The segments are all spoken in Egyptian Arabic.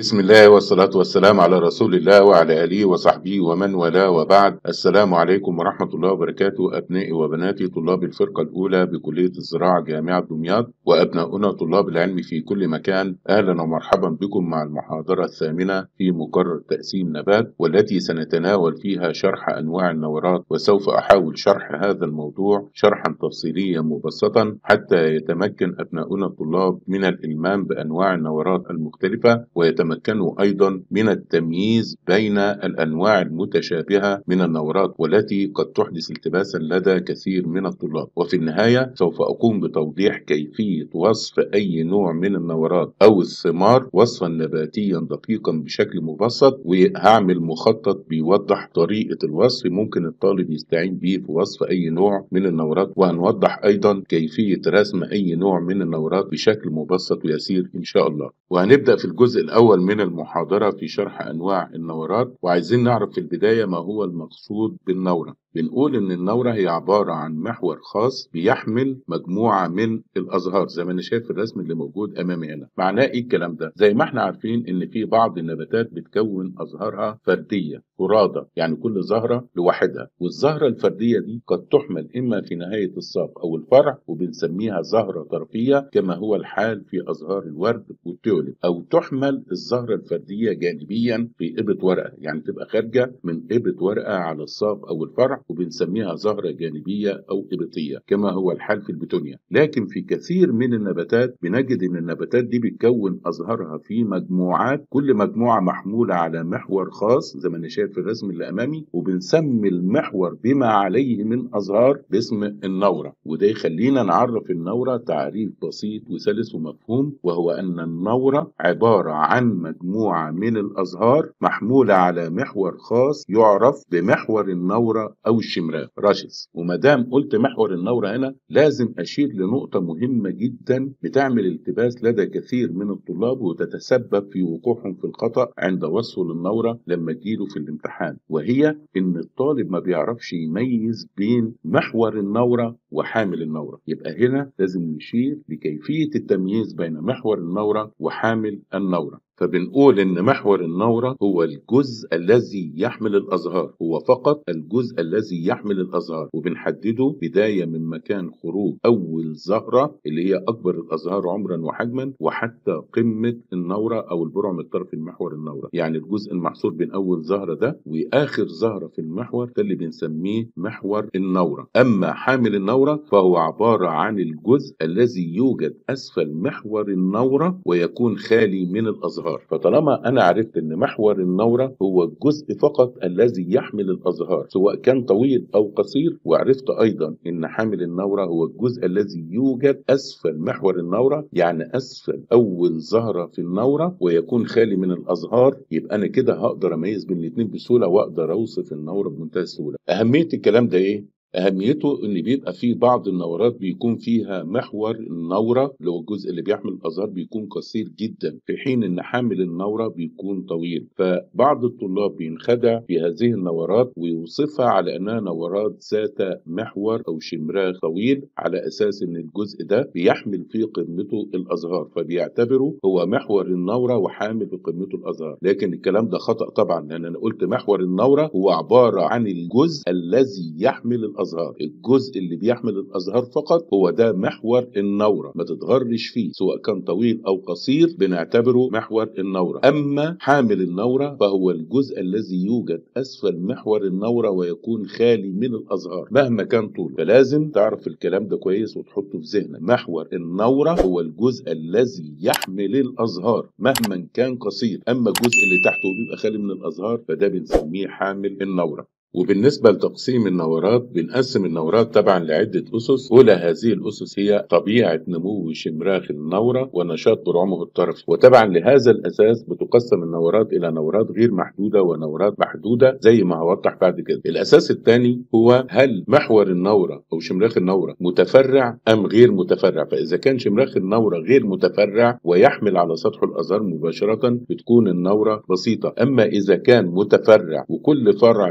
بسم الله والصلاة والسلام على رسول الله وعلى آله وصحبه ومن والاه وبعد السلام عليكم ورحمة الله وبركاته أبنائي وبناتي طلاب الفرقة الأولى بكلية الزراعة جامعة دمياط وأبناؤنا طلاب العلم في كل مكان أهلا ومرحبا بكم مع المحاضرة الثامنة في مقرر تقسيم نبات والتي سنتناول فيها شرح أنواع النورات وسوف أحاول شرح هذا الموضوع شرحا تفصيليا مبسطا حتى يتمكن أبناؤنا الطلاب من الإلمام بأنواع النورات المختلفة ويتمكن يتمكنوا أيضا من التمييز بين الأنواع المتشابهة من النورات والتي قد تحدث التباسا لدى كثير من الطلاب وفي النهاية سوف أقوم بتوضيح كيفية وصف أي نوع من النورات أو الثمار وصفا نباتيا دقيقا بشكل مبسط وهعمل مخطط بيوضح طريقة الوصف ممكن الطالب يستعين به في وصف أي نوع من النورات وهنوضح أيضا كيفية رسم أي نوع من النورات بشكل مبسط ويسير إن شاء الله وهنبدأ في الجزء الأول من المحاضرة في شرح أنواع النورات وعايزين نعرف في البداية ما هو المقصود بالنورة بنقول إن النورة هي عبارة عن محور خاص بيحمل مجموعة من الأزهار زي ما أنا شايف الرسم اللي موجود أمامي هنا معناه إيه الكلام ده؟ زي ما إحنا عارفين إن في بعض النباتات بتكون أزهارها فردية فرادة يعني كل زهرة لوحدها والزهرة الفردية دي قد تحمل إما في نهاية الساق أو الفرع وبنسميها زهرة طرفية كما هو الحال في أزهار الورد والتوليب أو تحمل الزهرة الفردية جانبيا في إبط ورقة يعني تبقى خارجة من إبط ورقة على الساق أو الفرع وبنسميها زهرة جانبية أو إبطية كما هو الحال في البتونيا لكن في كثير من النباتات بنجد إن النباتات دي بتكون أزهارها في مجموعات كل مجموعة محمولة على محور خاص زي ما أنا شايف في الرسم اللي أمامي وبنسمي المحور بما عليه من أزهار باسم النورة وده يخلينا نعرف النورة تعريف بسيط وسلس ومفهوم وهو أن النورة عبارة عن مجموعة من الأزهار محمولة على محور خاص يعرف بمحور النورة أو الشمراء راشس وما دام قلت محور النورة هنا لازم أشير لنقطة مهمة جدا بتعمل التباس لدى كثير من الطلاب وتتسبب في وقوعهم في الخطأ عند وصفه للنورة لما تجيله في الامتحان وهي إن الطالب ما بيعرفش يميز بين محور النورة وحامل النورة يبقى هنا لازم نشير لكيفية التمييز بين محور النورة وحامل النورة فبنقول ان محور النوره هو الجزء الذي يحمل الازهار هو فقط الجزء الذي يحمل الازهار وبنحدده بدايه من مكان خروج اول زهره اللي هي اكبر الازهار عمرا وحجما وحتى قمه النوره او البرع من طرف المحور النوره يعني الجزء المحصور بين اول زهره ده واخر زهره في المحور ده اللي بنسميه محور النوره اما حامل النوره فهو عباره عن الجزء الذي يوجد اسفل محور النوره ويكون خالي من الازهار الازهار فطالما انا عرفت ان محور النوره هو الجزء فقط الذي يحمل الازهار سواء كان طويل او قصير وعرفت ايضا ان حامل النوره هو الجزء الذي يوجد اسفل محور النوره يعني اسفل اول زهره في النوره ويكون خالي من الازهار يبقى انا كده هقدر اميز بين الاثنين بسهوله واقدر اوصف النوره بمنتهى السهوله اهميه الكلام ده ايه اهميته ان بيبقى في بعض النورات بيكون فيها محور النوره اللي هو الجزء اللي بيحمل الازهار بيكون قصير جدا في حين ان حامل النوره بيكون طويل فبعض الطلاب بينخدع في هذه النورات ويوصفها على انها نورات ذات محور او شمراغ طويل على اساس ان الجزء ده بيحمل في قمته الازهار فبيعتبره هو محور النوره وحامل في قمته الازهار لكن الكلام ده خطا طبعا لان انا قلت محور النوره هو عباره عن الجزء الذي يحمل الازهار الازهار الجزء اللي بيحمل الازهار فقط هو ده محور النوره ما تتغرش فيه سواء كان طويل او قصير بنعتبره محور النوره اما حامل النوره فهو الجزء الذي يوجد اسفل محور النوره ويكون خالي من الازهار مهما كان طوله فلازم تعرف الكلام ده كويس وتحطه في ذهنك محور النوره هو الجزء الذي يحمل الازهار مهما كان قصير اما الجزء اللي تحته بيبقى خالي من الازهار فده بنسميه حامل النوره وبالنسبة لتقسيم النورات بنقسم النورات طبعا لعدة أسس أولى هذه الأسس هي طبيعة نمو شمراخ النورة ونشاط برعمه الطرفي وطبعا لهذا الأساس بتقسم النورات إلى نورات غير محدودة ونورات محدودة زي ما هوضح بعد كده الأساس الثاني هو هل محور النورة أو شمراخ النورة متفرع أم غير متفرع فإذا كان شمراخ النورة غير متفرع ويحمل على سطح الأزهار مباشرة بتكون النورة بسيطة أما إذا كان متفرع وكل فرع من الأب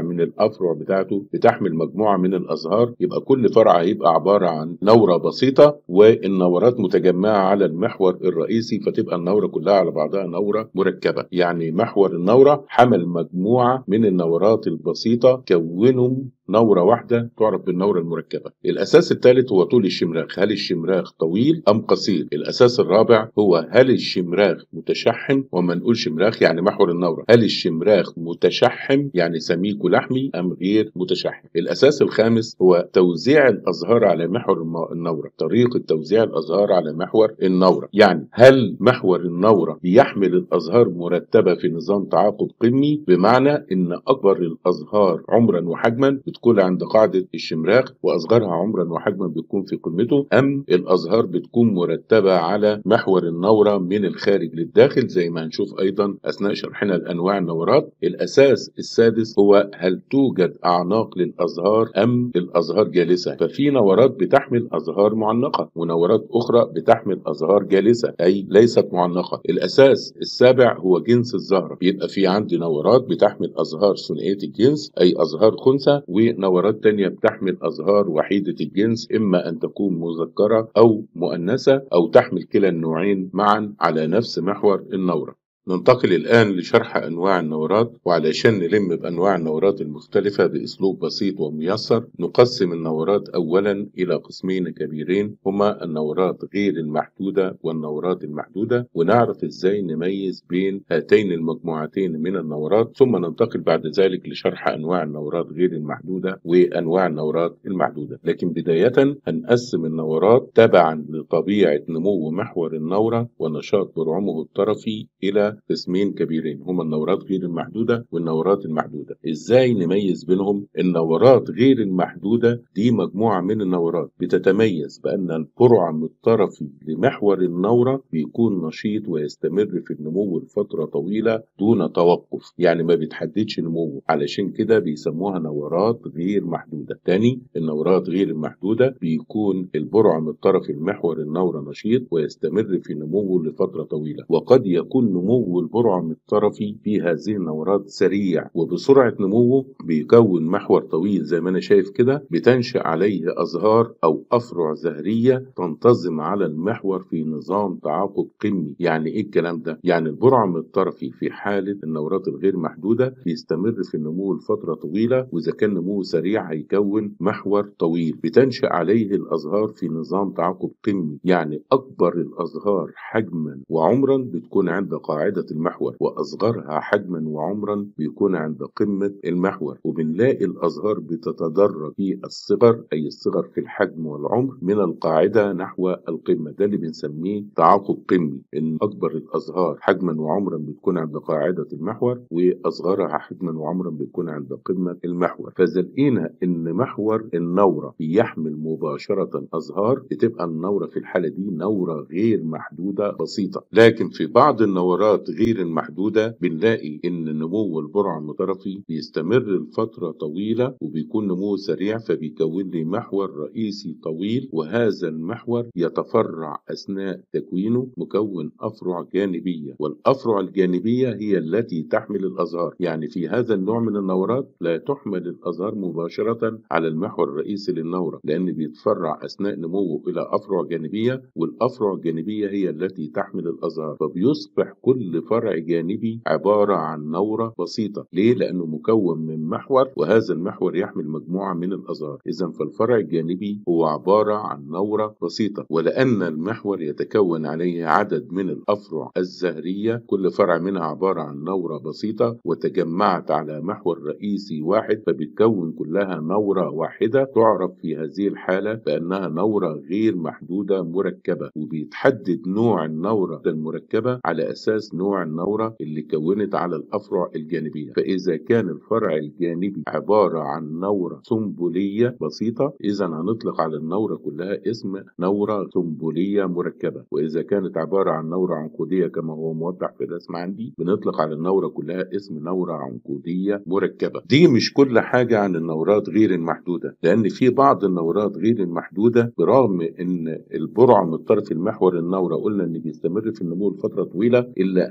الافرع بتاعته بتحمل مجموعه من الازهار يبقى كل فرع هيبقى عباره عن نوره بسيطه والنورات متجمعه على المحور الرئيسي فتبقى النوره كلها على بعضها نوره مركبه يعني محور النوره حمل مجموعه من النورات البسيطه كونهم نورة واحدة تعرف بالنورة المركبة الأساس الثالث هو طول الشمراخ هل الشمراخ طويل أم قصير الأساس الرابع هو هل الشمراخ متشحم وما نقول شمراخ يعني محور النورة هل الشمراخ متشحم يعني سميك ولحمي أم غير متشحم الأساس الخامس هو توزيع الأزهار على محور النورة طريقة توزيع الأزهار على محور النورة يعني هل محور النورة بيحمل الأزهار مرتبة في نظام تعاقب قمي بمعنى أن أكبر الأزهار عمرا وحجما بتكون عند قاعدة الشمراخ وأصغرها عمرا وحجما بتكون في قمته أم الأزهار بتكون مرتبة على محور النورة من الخارج للداخل زي ما هنشوف أيضا أثناء شرحنا لأنواع النورات الأساس السادس هو هل توجد أعناق للأزهار أم الأزهار جالسة ففي نورات بتحمل أزهار معلقة ونورات أخرى بتحمل أزهار جالسة أي ليست معلقة الأساس السابع هو جنس الزهرة يبقى في عندي نورات بتحمل أزهار ثنائية الجنس أي أزهار خنثى ونورات تانية بتحمل أزهار وحيدة الجنس إما أن تكون مذكرة أو مؤنثة أو تحمل كلا النوعين معا على نفس محور النورة ننتقل الآن لشرح أنواع النورات وعلشان نلم بأنواع النورات المختلفة بأسلوب بسيط وميسر نقسم النورات أولا إلى قسمين كبيرين هما النورات غير المحدودة والنورات المحدودة ونعرف إزاي نميز بين هاتين المجموعتين من النورات ثم ننتقل بعد ذلك لشرح أنواع النورات غير المحدودة وأنواع النورات المحدودة لكن بداية هنقسم النورات تبعا لطبيعة نمو محور النورة ونشاط برعمه الطرفي إلى قسمين كبيرين هما النورات غير المحدودة والنورات المحدودة ازاي نميز بينهم النورات غير المحدودة دي مجموعة من النورات بتتميز بأن البرعم الطرفي لمحور النورة بيكون نشيط ويستمر في النمو لفترة طويلة دون توقف يعني ما بيتحددش نموه علشان كده بيسموها نورات غير محدودة تاني النورات غير المحدودة بيكون البرعم الطرفي لمحور النورة نشيط ويستمر في نموه لفترة طويلة وقد يكون نمو نمو البرعم الطرفي في هذه النورات سريع وبسرعة نموه بيكون محور طويل زي ما أنا شايف كده بتنشأ عليه أزهار أو أفرع زهرية تنتظم على المحور في نظام تعاقب قمي يعني إيه الكلام ده؟ يعني البرعم الطرفي في حالة النورات الغير محدودة بيستمر في النمو لفترة طويلة وإذا كان نموه سريع هيكون محور طويل بتنشأ عليه الأزهار في نظام تعاقب قمي يعني أكبر الأزهار حجما وعمرا بتكون عند قاعدة قاعدة المحور وأصغرها حجما وعمرا بيكون عند قمة المحور وبنلاقي الأزهار بتتدرج في الصغر أي الصغر في الحجم والعمر من القاعدة نحو القمة ده اللي بنسميه تعاقب قمي إن أكبر الأزهار حجما وعمرا بتكون عند قاعدة المحور وأصغرها حجما وعمرا بتكون عند قمة المحور فزلقينا إن محور النورة بيحمل مباشرة أزهار بتبقى النورة في الحالة دي نورة غير محدودة بسيطة لكن في بعض النورات غير المحدودة بنلاقي إن نمو البرعم الطرفي بيستمر لفترة طويلة وبيكون نموه سريع فبيكون لي محور رئيسي طويل وهذا المحور يتفرع أثناء تكوينه مكون أفرع جانبية والأفرع الجانبية هي التي تحمل الأزهار يعني في هذا النوع من النورات لا تحمل الأزهار مباشرة على المحور الرئيسي للنورة لأن بيتفرع أثناء نموه إلى أفرع جانبية والأفرع الجانبية هي التي تحمل الأزهار فبيصبح كل كل فرع جانبي عبارة عن نورة بسيطة ليه؟ لأنه مكون من محور وهذا المحور يحمل مجموعة من الأزهار إذا فالفرع الجانبي هو عبارة عن نورة بسيطة ولأن المحور يتكون عليه عدد من الأفرع الزهرية كل فرع منها عبارة عن نورة بسيطة وتجمعت على محور رئيسي واحد فبتكون كلها نورة واحدة تعرف في هذه الحالة بأنها نورة غير محدودة مركبة وبيتحدد نوع النورة المركبة على أساس نوع النورة اللي كونت على الأفرع الجانبية فإذا كان الفرع الجانبي عبارة عن نورة سنبلية بسيطة إذا هنطلق على النورة كلها اسم نورة سنبلية مركبة وإذا كانت عبارة عن نورة عنقودية كما هو موضح في الرسم عندي بنطلق على النورة كلها اسم نورة عنقودية مركبة دي مش كل حاجة عن النورات غير المحدودة لأن في بعض النورات غير المحدودة برغم إن البرعم الطرفي المحور النورة قلنا إن بيستمر في النمو لفترة طويلة إلا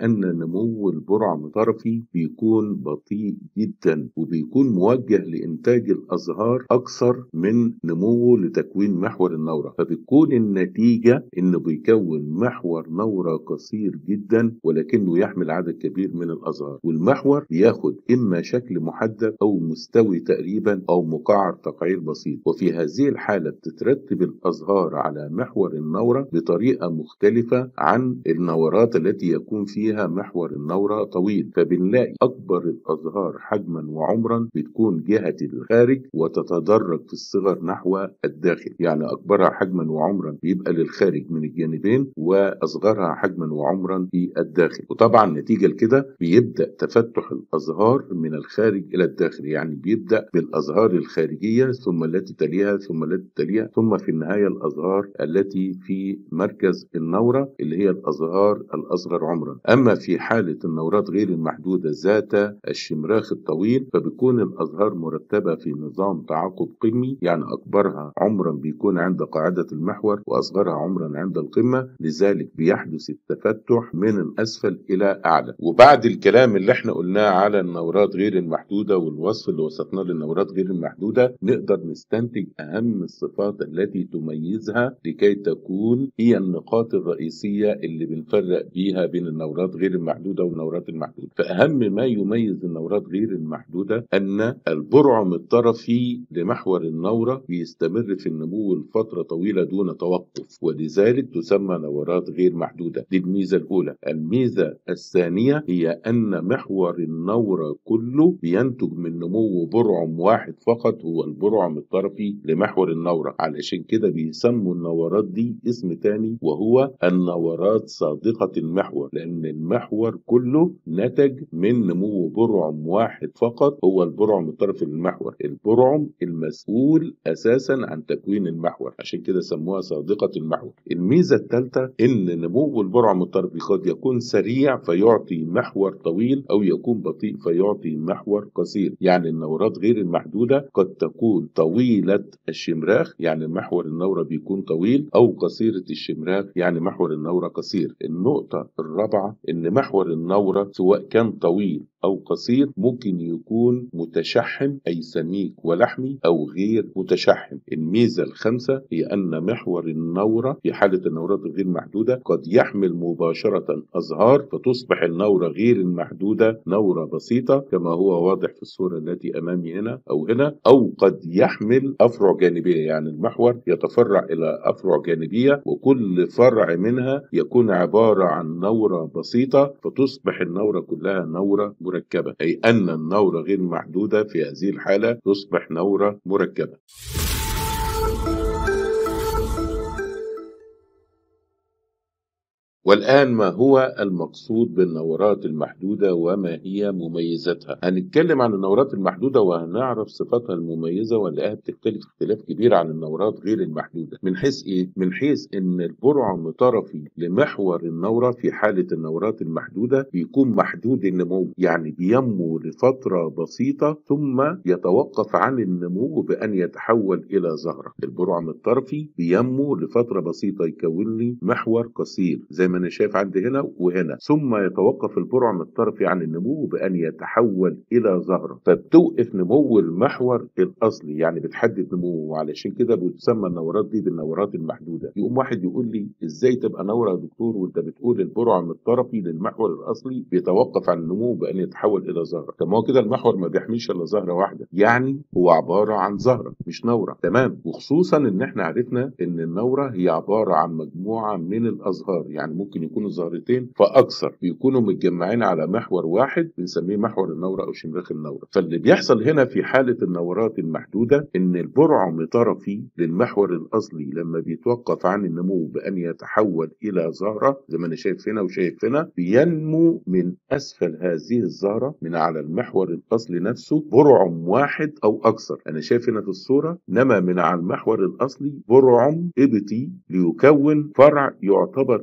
أن نمو البرعم الطرفي بيكون بطيء جدا وبيكون موجه لإنتاج الأزهار أكثر من نموه لتكوين محور النورة فبتكون النتيجة إنه بيكون محور نورة قصير جدا ولكنه يحمل عدد كبير من الأزهار والمحور بياخد إما شكل محدد أو مستوي تقريبا أو مقعر تقعير بسيط وفي هذه الحالة بتترتب الأزهار على محور النورة بطريقة مختلفة عن النورات التي يكون فيها محور النورة طويل فبنلاقي أكبر الأزهار حجما وعمرا بتكون جهة الخارج وتتدرج في الصغر نحو الداخل يعني أكبرها حجما وعمرا بيبقى للخارج من الجانبين وأصغرها حجما وعمرا في الداخل وطبعا نتيجة لكده بيبدأ تفتح الأزهار من الخارج إلى الداخل يعني بيبدأ بالأزهار الخارجية ثم التي تليها ثم التي تليها ثم في النهاية الأزهار التي في مركز النورة اللي هي الأزهار الأصغر عمرا أما في حالة النورات غير المحدودة ذات الشمراخ الطويل فبيكون الأزهار مرتبة في نظام تعاقب قمي يعني أكبرها عمرا بيكون عند قاعدة المحور وأصغرها عمرا عند القمة لذلك بيحدث التفتح من الأسفل إلى أعلى وبعد الكلام اللي احنا قلناه على النورات غير المحدودة والوصف اللي وصفناه للنورات غير المحدودة نقدر نستنتج أهم الصفات التي تميزها لكي تكون هي النقاط الرئيسية اللي بنفرق بيها بين النورات غير المحدودة والنورات المحدودة فأهم ما يميز النورات غير المحدودة أن البرعم الطرفي لمحور النورة بيستمر في النمو لفترة طويلة دون توقف ولذلك تسمى نورات غير محدودة دي الميزة الأولى الميزة الثانية هي أن محور النورة كله بينتج من نمو برعم واحد فقط هو البرعم الطرفي لمحور النورة علشان كده بيسموا النورات دي اسم تاني وهو النورات صادقة المحور لأن المحور كله نتج من نمو برعم واحد فقط هو البرعم الطرفي للمحور البرعم المسؤول أساسا عن تكوين المحور عشان كده سموها صادقة المحور الميزة الثالثة إن نمو البرعم الطرفي قد يكون سريع فيعطي محور طويل أو يكون بطيء فيعطي محور قصير يعني النورات غير المحدودة قد تكون طويلة الشمراخ يعني محور النورة بيكون طويل أو قصيرة الشمراخ يعني محور النورة قصير النقطة الرابعة إن محور النورة سواء كان طويل أو قصير ممكن يكون متشحم أي سميك ولحمي أو غير متشحم الميزة الخامسة هي أن محور النورة في حالة النورات الغير محدودة قد يحمل مباشرة أزهار فتصبح النورة غير المحدودة نورة بسيطة كما هو واضح في الصورة التي أمامي هنا أو هنا أو قد يحمل أفرع جانبية يعني المحور يتفرع إلى أفرع جانبية وكل فرع منها يكون عبارة عن نورة بسيطة فتصبح النورة كلها نورة مركبة أي أن النورة غير محدودة في هذه الحالة تصبح نورة مركبة والآن ما هو المقصود بالنورات المحدودة وما هي مميزاتها هنتكلم عن النورات المحدودة وهنعرف صفاتها المميزة واللي بتختلف اختلاف كبير عن النورات غير المحدودة من حيث إيه؟ من حيث إن البرعم طرفي لمحور النورة في حالة النورات المحدودة بيكون محدود النمو يعني بينمو لفترة بسيطة ثم يتوقف عن النمو بأن يتحول إلى زهرة البرعم الطرفي بينمو لفترة بسيطة يكون لي محور قصير زي ما انا شايف عندي هنا وهنا ثم يتوقف البرعم الطرفي عن النمو بان يتحول الى زهره فبتوقف نمو المحور الاصلي يعني بتحدد نموه وعلشان كده بتسمى النورات دي بالنورات المحدوده يقوم واحد يقول لي ازاي تبقى نوره يا دكتور وانت بتقول البرعم الطرفي للمحور الاصلي بيتوقف عن النمو بان يتحول الى زهره طب ما هو كده المحور ما بيحملش الا زهره واحده يعني هو عباره عن زهره مش نوره تمام وخصوصا ان احنا عرفنا ان النوره هي عباره عن مجموعه من الازهار يعني ممكن يكونوا ظاهرتين فاكثر بيكونوا متجمعين على محور واحد بنسميه محور النوره او شمراخ النوره فاللي بيحصل هنا في حاله النورات المحدوده ان البرعم طرفي للمحور الاصلي لما بيتوقف عن النمو بان يتحول الى زهره زي ما انا شايف هنا وشايف هنا بينمو من اسفل هذه الزهره من على المحور الاصلي نفسه برعم واحد او اكثر انا شايف هنا في الصوره نما من على المحور الاصلي برعم ابتي ليكون فرع يعتبر اسم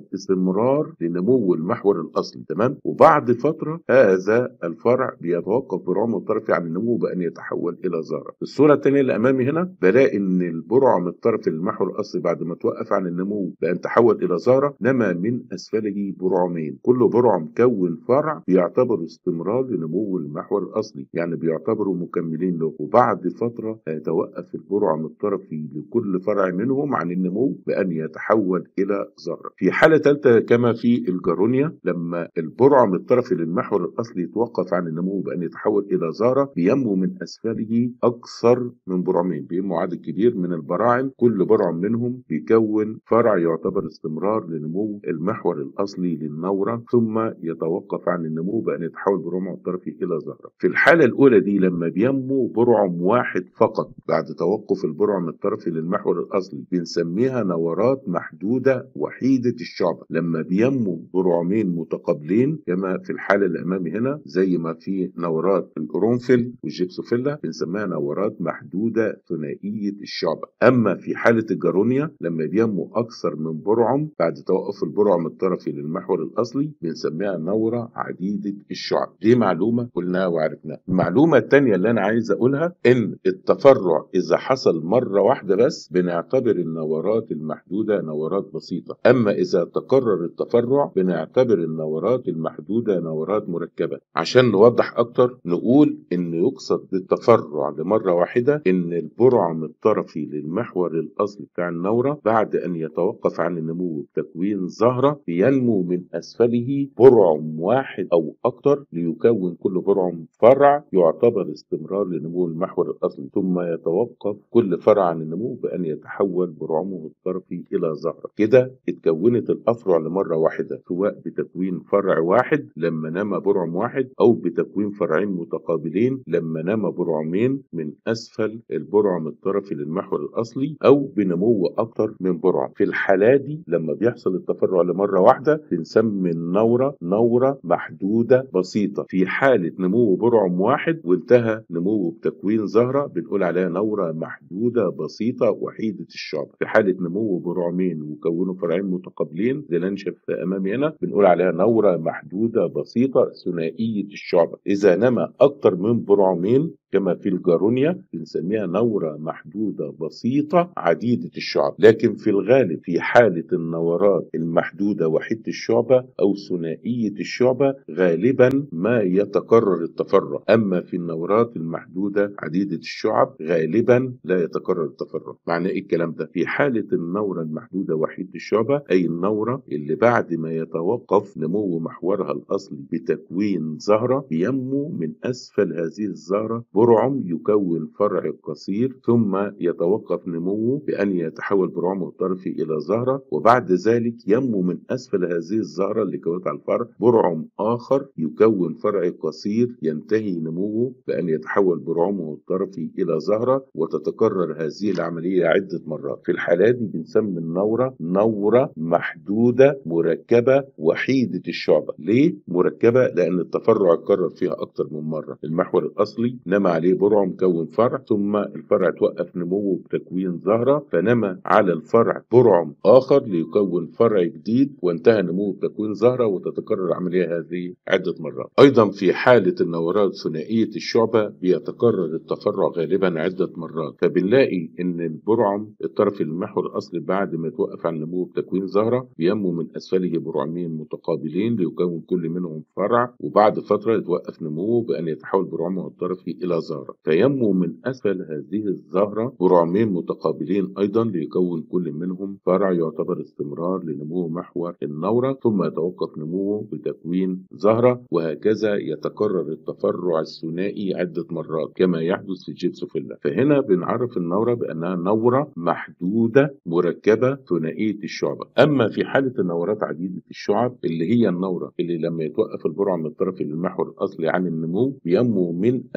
استمرار لنمو المحور الاصلي تمام وبعد فتره هذا الفرع بيتوقف برعم الطرفي عن النمو بان يتحول الى زهره الصوره الثانيه اللي امامي هنا بلاقي ان البرعم الطرفي للمحور الاصلي بعد ما توقف عن النمو بان تحول الى زهره نما من اسفله برعمين كل برعم كون فرع بيعتبر استمرار لنمو المحور الاصلي يعني بيعتبروا مكملين له وبعد فتره هيتوقف البرعم الطرفي لكل فرع منهم عن النمو بان يتحول الى زهره في حاله ثالثه كما في الجارونيا لما البرعم الطرفي للمحور الاصلي يتوقف عن النمو بان يتحول الى زهره بينمو من اسفله اكثر من برعمين بينمو عدد كبير من البراعم كل برعم منهم بيكون فرع يعتبر استمرار لنمو المحور الاصلي للنوره ثم يتوقف عن النمو بان يتحول برعم الطرفي الى زهره في الحاله الاولى دي لما بينمو برعم واحد فقط بعد توقف البرعم الطرفي للمحور الاصلي بنسميها نورات محدوده وحيده الشعبه لما بينمو برعمين متقابلين كما في الحاله اللي امامي هنا زي ما في نورات القرنفل والجبسوفيلا بنسميها نورات محدوده ثنائيه الشعبه اما في حاله الجارونيا لما بينمو اكثر من برعم بعد توقف البرعم الطرفي للمحور الاصلي بنسميها نوره عديده الشعب دي معلومه قلناها وعرفناها المعلومه الثانيه اللي انا عايز اقولها ان التفرع اذا حصل مره واحده بس بنعتبر النورات المحدوده نورات بسيطه اما اذا تكرر التفرع بنعتبر النورات المحدوده نورات مركبه عشان نوضح اكتر نقول ان يقصد بالتفرع لمره واحده ان البرعم الطرفي للمحور الاصلي بتاع النوره بعد ان يتوقف عن النمو بتكوين زهره بينمو من اسفله برعم واحد او اكتر ليكون كل برعم فرع يعتبر استمرار لنمو المحور الاصلي ثم يتوقف كل فرع عن النمو بان يتحول برعمه الطرفي الى زهره كده اتكونت الافرع لمره واحده سواء بتكوين فرع واحد لما نما برعم واحد او بتكوين فرعين متقابلين لما نما برعمين من اسفل البرعم الطرفي للمحور الاصلي او بنمو اكتر من برعم في الحاله دي لما بيحصل التفرع لمره واحده بنسمي النوره نوره محدوده بسيطه في حاله نمو برعم واحد وانتهى نموه بتكوين زهره بنقول عليها نوره محدوده بسيطه وحيده الشعب في حاله نمو برعمين وكونوا فرعين متقابلين زي اللي شايف امامي هنا بنقول عليها نوره محدوده بسيطه ثنائيه الشعبه اذا نما اكتر من برعمين كما في الجارونيا بنسميها نورة محدودة بسيطة عديدة الشعب لكن في الغالب في حالة النورات المحدودة وحيدة الشعبة أو ثنائية الشعبة غالبا ما يتكرر التفرع أما في النورات المحدودة عديدة الشعب غالبا لا يتكرر التفرع معنى إيه الكلام ده في حالة النورة المحدودة وحيدة الشعبة أي النورة اللي بعد ما يتوقف نمو محورها الأصلي بتكوين زهرة بينمو من أسفل هذه الزهرة برعم يكون فرع قصير ثم يتوقف نموه بأن يتحول برعمه الطرفي إلى زهرة وبعد ذلك ينمو من أسفل هذه الزهرة اللي كونت على الفرع برعم آخر يكون فرع قصير ينتهي نموه بأن يتحول برعمه الطرفي إلى زهرة وتتكرر هذه العملية عدة مرات في الحالة دي بنسمي النورة نورة محدودة مركبة وحيدة الشعبة ليه مركبة لأن التفرع اتكرر فيها أكتر من مرة المحور الأصلي نما عليه برع مكون فرع ثم الفرع توقف نموه بتكوين زهرة فنما على الفرع برعم آخر ليكون فرع جديد وانتهى نموه بتكوين زهرة وتتكرر العملية هذه عدة مرات أيضا في حالة النورات ثنائية الشعبة بيتكرر التفرع غالبا عدة مرات فبنلاقي إن البرعم الطرف المحور الأصلي بعد ما يتوقف عن نموه بتكوين زهرة بينمو من أسفله برعمين متقابلين ليكون كل منهم فرع وبعد فترة يتوقف نموه بأن يتحول برعمه الطرفي إلى زهرة فينمو من أسفل هذه الزهرة برعمين متقابلين أيضا ليكون كل منهم فرع يعتبر استمرار لنمو محور النورة ثم يتوقف نموه بتكوين زهرة وهكذا يتكرر التفرع الثنائي عدة مرات كما يحدث في الجيبسوفيلا فهنا بنعرف النورة بأنها نورة محدودة مركبة ثنائية الشعبة أما في حالة النورات عديدة الشعب اللي هي النورة اللي لما يتوقف البرعم الطرفي للمحور الأصلي عن النمو بينمو من أسفله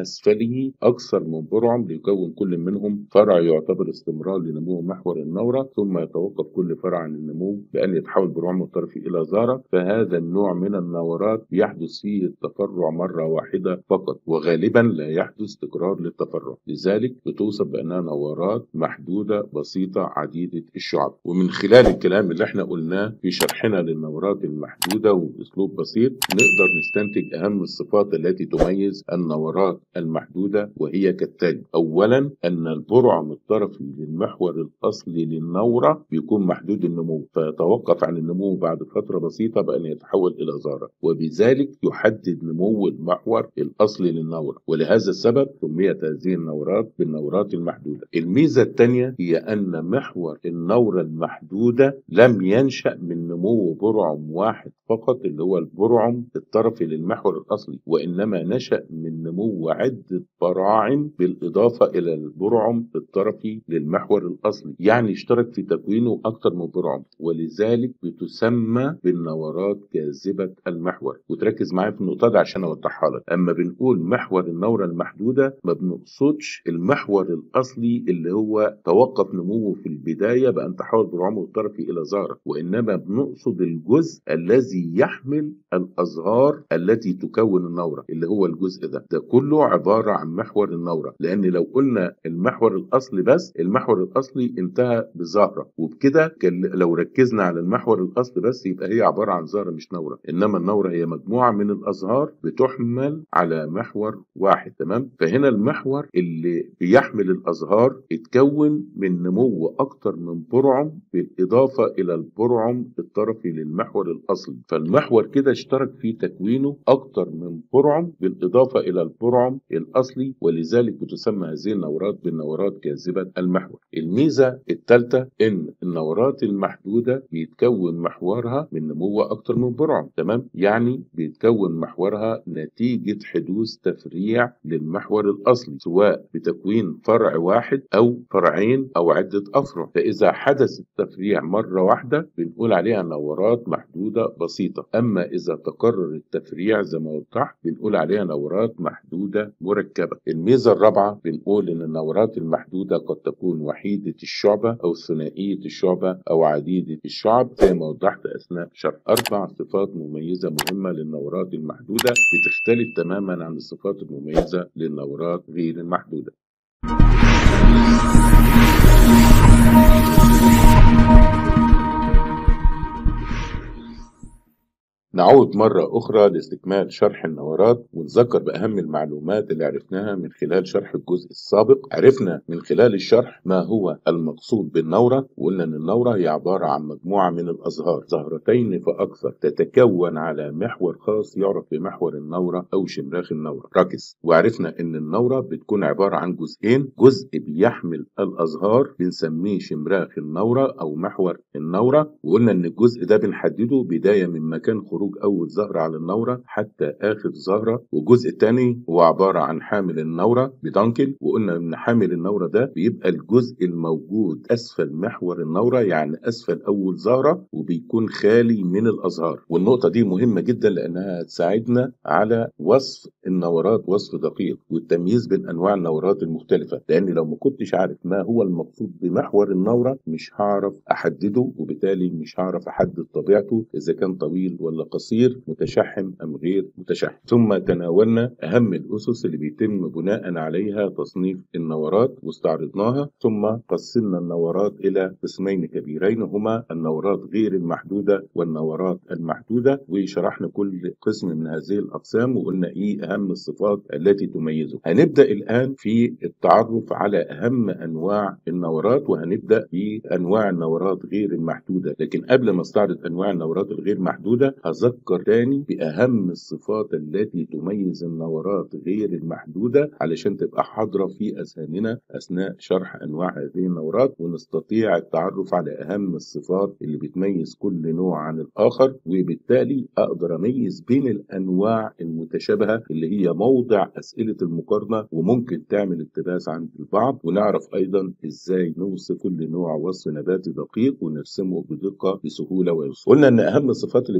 به أكثر من برعم ليكون كل منهم فرع يعتبر استمرار لنمو محور النورة ثم يتوقف كل فرع عن النمو بأن يتحول برعم الطرفي إلى زهرة فهذا النوع من النورات يحدث فيه التفرع مرة واحدة فقط وغالبا لا يحدث تكرار للتفرع لذلك بتوصف بأنها نورات محدودة بسيطة عديدة الشعب ومن خلال الكلام اللي احنا قلناه في شرحنا للنورات المحدودة وبأسلوب بسيط نقدر نستنتج أهم الصفات التي تميز النورات المحدودة وهي كالتالي أولا أن البرعم الطرفي للمحور الأصلي للنورة بيكون محدود النمو فيتوقف عن النمو بعد فترة بسيطة بأن يتحول إلى زهرة وبذلك يحدد نمو المحور الأصلي للنورة ولهذا السبب سميت هذه النورات بالنورات المحدودة الميزة الثانية هي أن محور النورة المحدودة لم ينشأ من نمو برعم واحد فقط اللي هو البرعم الطرفي للمحور الأصلي وإنما نشأ من نمو عدة براعم بالإضافة إلى البرعم الطرفي للمحور الأصلي يعني اشترك في تكوينه أكثر من برعم ولذلك بتسمى بالنورات جاذبة المحور وتركز معايا في النقطة دي عشان أوضحها لك أما بنقول محور النورة المحدودة ما بنقصدش المحور الأصلي اللي هو توقف نموه في البداية بأن تحول برعمه الطرفي إلى زهرة وإنما بنقصد الجزء الذي يحمل الأزهار التي تكون النورة اللي هو الجزء ده ده كله عبارة عن محور النورة لأن لو قلنا المحور الأصلي بس المحور الأصلي انتهى بزهرة وبكده لو ركزنا على المحور الأصلي بس يبقى هي عبارة عن زهرة مش نورة إنما النورة هي مجموعة من الأزهار بتحمل على محور واحد تمام فهنا المحور اللي بيحمل الأزهار اتكون من نمو أكتر من برعم بالإضافة إلى البرعم الطرفي للمحور الأصلي فالمحور كده اشترك في تكوينه أكتر من برعم بالإضافة إلى البرعم الأصلي ولذلك بتسمى هذه النورات بالنورات جاذبة المحور الميزة الثالثة إن النورات المحدودة بيتكون محورها من نمو أكتر من برعم تمام يعني بيتكون محورها نتيجة حدوث تفريع للمحور الأصلي سواء بتكوين فرع واحد أو فرعين أو عدة أفرع فإذا حدث التفريع مرة واحدة بنقول عليها نورات محدودة بسيطة أما إذا تكرر التفريع زي ما وضحت بنقول عليها نورات محدودة مركبة الميزة الرابعة بنقول إن النورات المحدودة قد تكون وحيدة الشعبة أو ثنائية الشعبة أو عديدة الشعب زي ما وضحت أثناء شرح أربع صفات مميزة مهمة للنورات المحدودة بتختلف تماما عن الصفات المميزة للنورات غير المحدودة نعود مرة أخرى لاستكمال شرح النورات ونذكر بأهم المعلومات اللي عرفناها من خلال شرح الجزء السابق عرفنا من خلال الشرح ما هو المقصود بالنورة وقلنا أن النورة هي عبارة عن مجموعة من الأزهار زهرتين فأكثر تتكون على محور خاص يعرف بمحور النورة أو شمراخ النورة ركز وعرفنا أن النورة بتكون عبارة عن جزئين جزء بيحمل الأزهار بنسميه شمراخ النورة أو محور النورة وقلنا أن الجزء ده بنحدده بداية من مكان خروج خروج أول زهرة على النورة حتى آخر زهرة والجزء الثاني هو عبارة عن حامل النورة بدانكل وقلنا إن حامل النورة ده بيبقى الجزء الموجود أسفل محور النورة يعني أسفل أول زهرة وبيكون خالي من الأزهار والنقطة دي مهمة جدا لأنها هتساعدنا على وصف النورات وصف دقيق والتمييز بين أنواع النورات المختلفة لأن لو ما كنتش عارف ما هو المقصود بمحور النورة مش هعرف أحدده وبالتالي مش هعرف أحدد طبيعته إذا كان طويل ولا قصير متشحم أم غير متشحم ثم تناولنا أهم الأسس اللي بيتم بناء عليها تصنيف النورات واستعرضناها ثم قسمنا النورات إلى قسمين كبيرين هما النورات غير المحدودة والنورات المحدودة وشرحنا كل قسم من هذه الأقسام وقلنا إيه أهم الصفات التي تميزه هنبدأ الآن في التعرف على أهم أنواع النورات وهنبدأ بأنواع النورات غير المحدودة لكن قبل ما استعرض أنواع النورات الغير محدودة هذكر تاني بأهم الصفات التي تميز النورات غير المحدودة علشان تبقى حاضرة في أذهاننا أثناء شرح أنواع هذه النورات ونستطيع التعرف على أهم الصفات اللي بتميز كل نوع عن الآخر وبالتالي أقدر أميز بين الأنواع المتشابهة اللي هي موضع أسئلة المقارنة وممكن تعمل التباس عند البعض ونعرف أيضا إزاي نوصف كل نوع وصف نباتي دقيق ونرسمه بدقة بسهولة ويسر قلنا أن أهم الصفات اللي بتميز النورات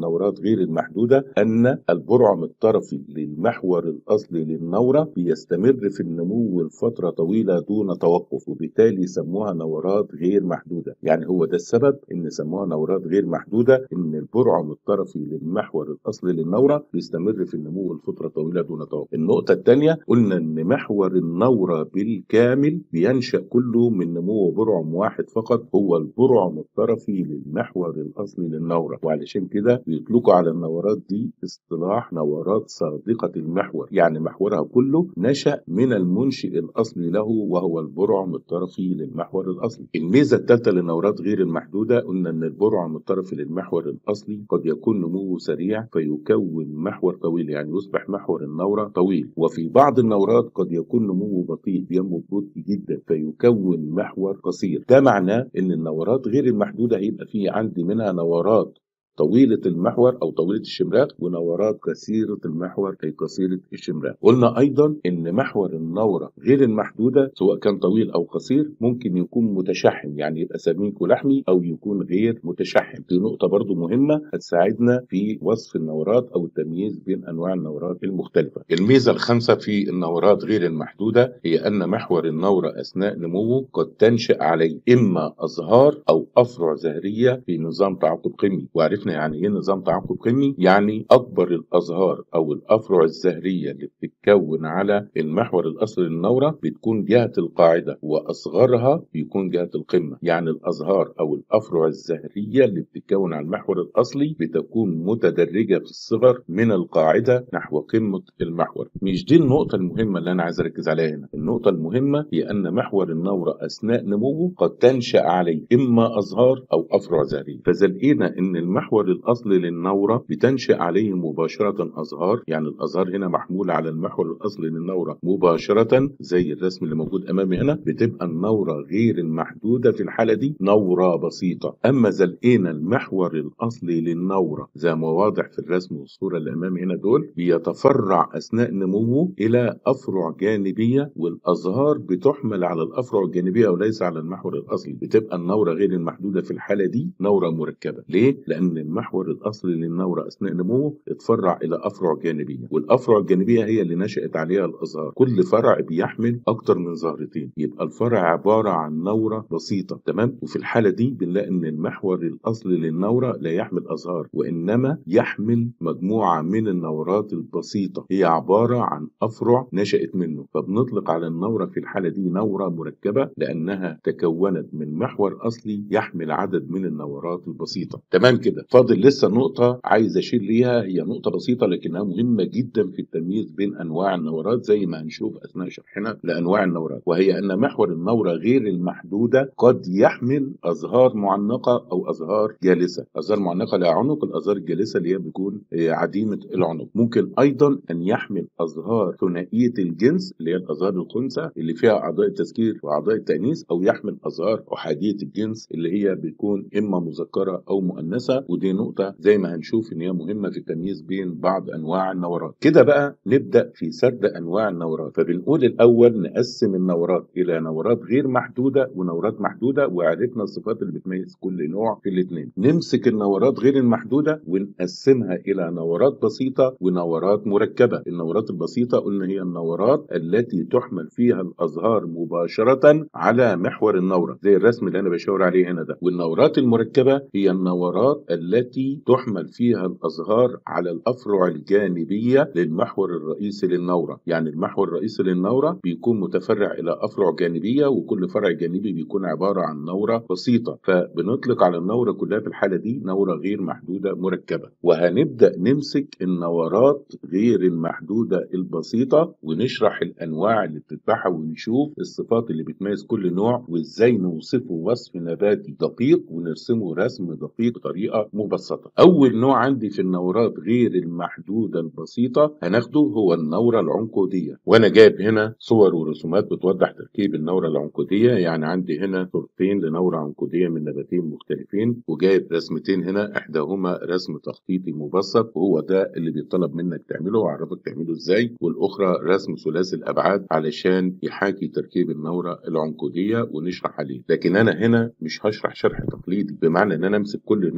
النورات غير المحدودة أن البرعم الطرفي للمحور الأصلي للنورة بيستمر في النمو لفترة طويلة دون توقف وبالتالي سموها نورات غير محدودة يعني هو ده السبب إن سموها نورات غير محدودة إن البرعم الطرفي للمحور الأصلي للنورة بيستمر في النمو لفترة طويلة دون توقف النقطة الثانية قلنا إن محور النورة بالكامل بينشأ كله من نمو برعم واحد فقط هو البرعم الطرفي للمحور الأصلي للنورة وعلشان كده بيطلقوا على النورات دي اصطلاح نورات صادقة المحور يعني محورها كله نشأ من المنشئ الأصلي له وهو البرعم الطرفي للمحور الأصلي الميزة الثالثة للنورات غير المحدودة قلنا أن البرعم الطرفي للمحور الأصلي قد يكون نموه سريع فيكون محور طويل يعني يصبح محور النورة طويل وفي بعض النورات قد يكون نموه بطيء ينمو ببطء جدا فيكون محور قصير ده معناه ان النورات غير المحدودة هيبقى في عندي منها نورات طويلة المحور أو طويلة الشمراخ ونورات قصيرة المحور أي قصيرة الشمراخ قلنا أيضا إن محور النورة غير المحدودة سواء كان طويل أو قصير ممكن يكون متشحم يعني يبقى سميك ولحمي أو يكون غير متشحم دي نقطة برضو مهمة هتساعدنا في وصف النورات أو التمييز بين أنواع النورات المختلفة الميزة الخامسة في النورات غير المحدودة هي أن محور النورة أثناء نموه قد تنشأ عليه إما أزهار أو أفرع زهرية في نظام تعاقب قمي وعرفنا عرفنا يعني ايه نظام تعاقب قمي يعني اكبر الازهار او الافرع الزهريه اللي بتتكون على المحور الاصلي للنوره بتكون جهه القاعده واصغرها بيكون جهه القمه يعني الازهار او الافرع الزهريه اللي بتتكون على المحور الاصلي بتكون متدرجه في الصغر من القاعده نحو قمه المحور مش دي النقطه المهمه اللي انا عايز اركز عليها هنا النقطه المهمه هي ان محور النوره اثناء نموه قد تنشا عليه اما ازهار او افرع زهريه فاذا لقينا ان المحور المحور الأصلي للنورة بتنشئ عليه مباشرة أزهار يعني الأزهار هنا محمولة على المحور الأصلي للنورة مباشرة زي الرسم اللي موجود أمامي هنا بتبقى النورة غير المحدودة في الحالة دي نورة بسيطة أما إذا لقينا المحور الأصلي للنورة زي ما واضح في الرسم والصورة اللي أمامي هنا دول بيتفرع أثناء نموه إلى أفرع جانبية والأزهار بتحمل على الأفرع الجانبية وليس على المحور الأصلي بتبقى النورة غير المحدودة في الحالة دي نورة مركبة ليه؟ لأن المحور الأصلي للنورة أثناء نموه اتفرع إلى أفرع جانبية والأفرع الجانبية هي اللي نشأت عليها الأزهار كل فرع بيحمل أكتر من زهرتين يبقى الفرع عبارة عن نورة بسيطة تمام وفي الحالة دي بنلاقي إن المحور الأصلي للنورة لا يحمل أزهار وإنما يحمل مجموعة من النورات البسيطة هي عبارة عن أفرع نشأت منه فبنطلق على النورة في الحالة دي نورة مركبة لأنها تكونت من محور أصلي يحمل عدد من النورات البسيطة تمام كده فاضل لسه نقطة عايز أشير ليها هي نقطة بسيطة لكنها مهمة جدا في التمييز بين أنواع النورات زي ما هنشوف أثناء شرحنا لأنواع النورات وهي أن محور النورة غير المحدودة قد يحمل أزهار معنقة أو أزهار جالسة أزهار معنقة لها عنق الأزهار الجالسة اللي هي بتكون عديمة العنق ممكن أيضا أن يحمل أزهار ثنائية الجنس اللي هي الأزهار الخنثى اللي فيها أعضاء التذكير وأعضاء التأنيث أو يحمل أزهار أحادية الجنس اللي هي بتكون إما مذكرة أو مؤنثة ودي نقطة زي ما هنشوف إن هي مهمة في التمييز بين بعض أنواع النورات كده بقى نبدأ في سرد أنواع النورات فبنقول الأول نقسم النورات إلى نورات غير محدودة ونورات محدودة وعرفنا الصفات اللي بتميز كل نوع في الاثنين نمسك النورات غير المحدودة ونقسمها إلى نورات بسيطة ونورات مركبة النورات البسيطة قلنا هي النورات التي تحمل فيها الأزهار مباشرة على محور النورة زي الرسم اللي أنا بشاور عليه هنا ده والنورات المركبة هي النورات التي تحمل فيها الأزهار على الأفرع الجانبية للمحور الرئيسي للنورة يعني المحور الرئيسي للنورة بيكون متفرع إلى أفرع جانبية وكل فرع جانبي بيكون عبارة عن نورة بسيطة فبنطلق على النورة كلها في الحالة دي نورة غير محدودة مركبة وهنبدأ نمسك النورات غير المحدودة البسيطة ونشرح الأنواع اللي بتتبعها ونشوف الصفات اللي بتميز كل نوع وإزاي نوصفه وصف نباتي دقيق ونرسمه رسم دقيق بطريقة مبسطة أول نوع عندي في النورات غير المحدودة البسيطة هناخده هو النورة العنقودية وأنا جايب هنا صور ورسومات بتوضح تركيب النورة العنقودية يعني عندي هنا صورتين لنورة عنقودية من نباتين مختلفين وجايب رسمتين هنا إحداهما رسم تخطيطي مبسط وهو ده اللي بيطلب منك تعمله وأعرفك تعمله إزاي والأخرى رسم ثلاثي الأبعاد علشان يحاكي تركيب النورة العنقودية ونشرح عليه لكن أنا هنا مش هشرح شرح تقليدي بمعنى إن أنا أمسك كل نوع من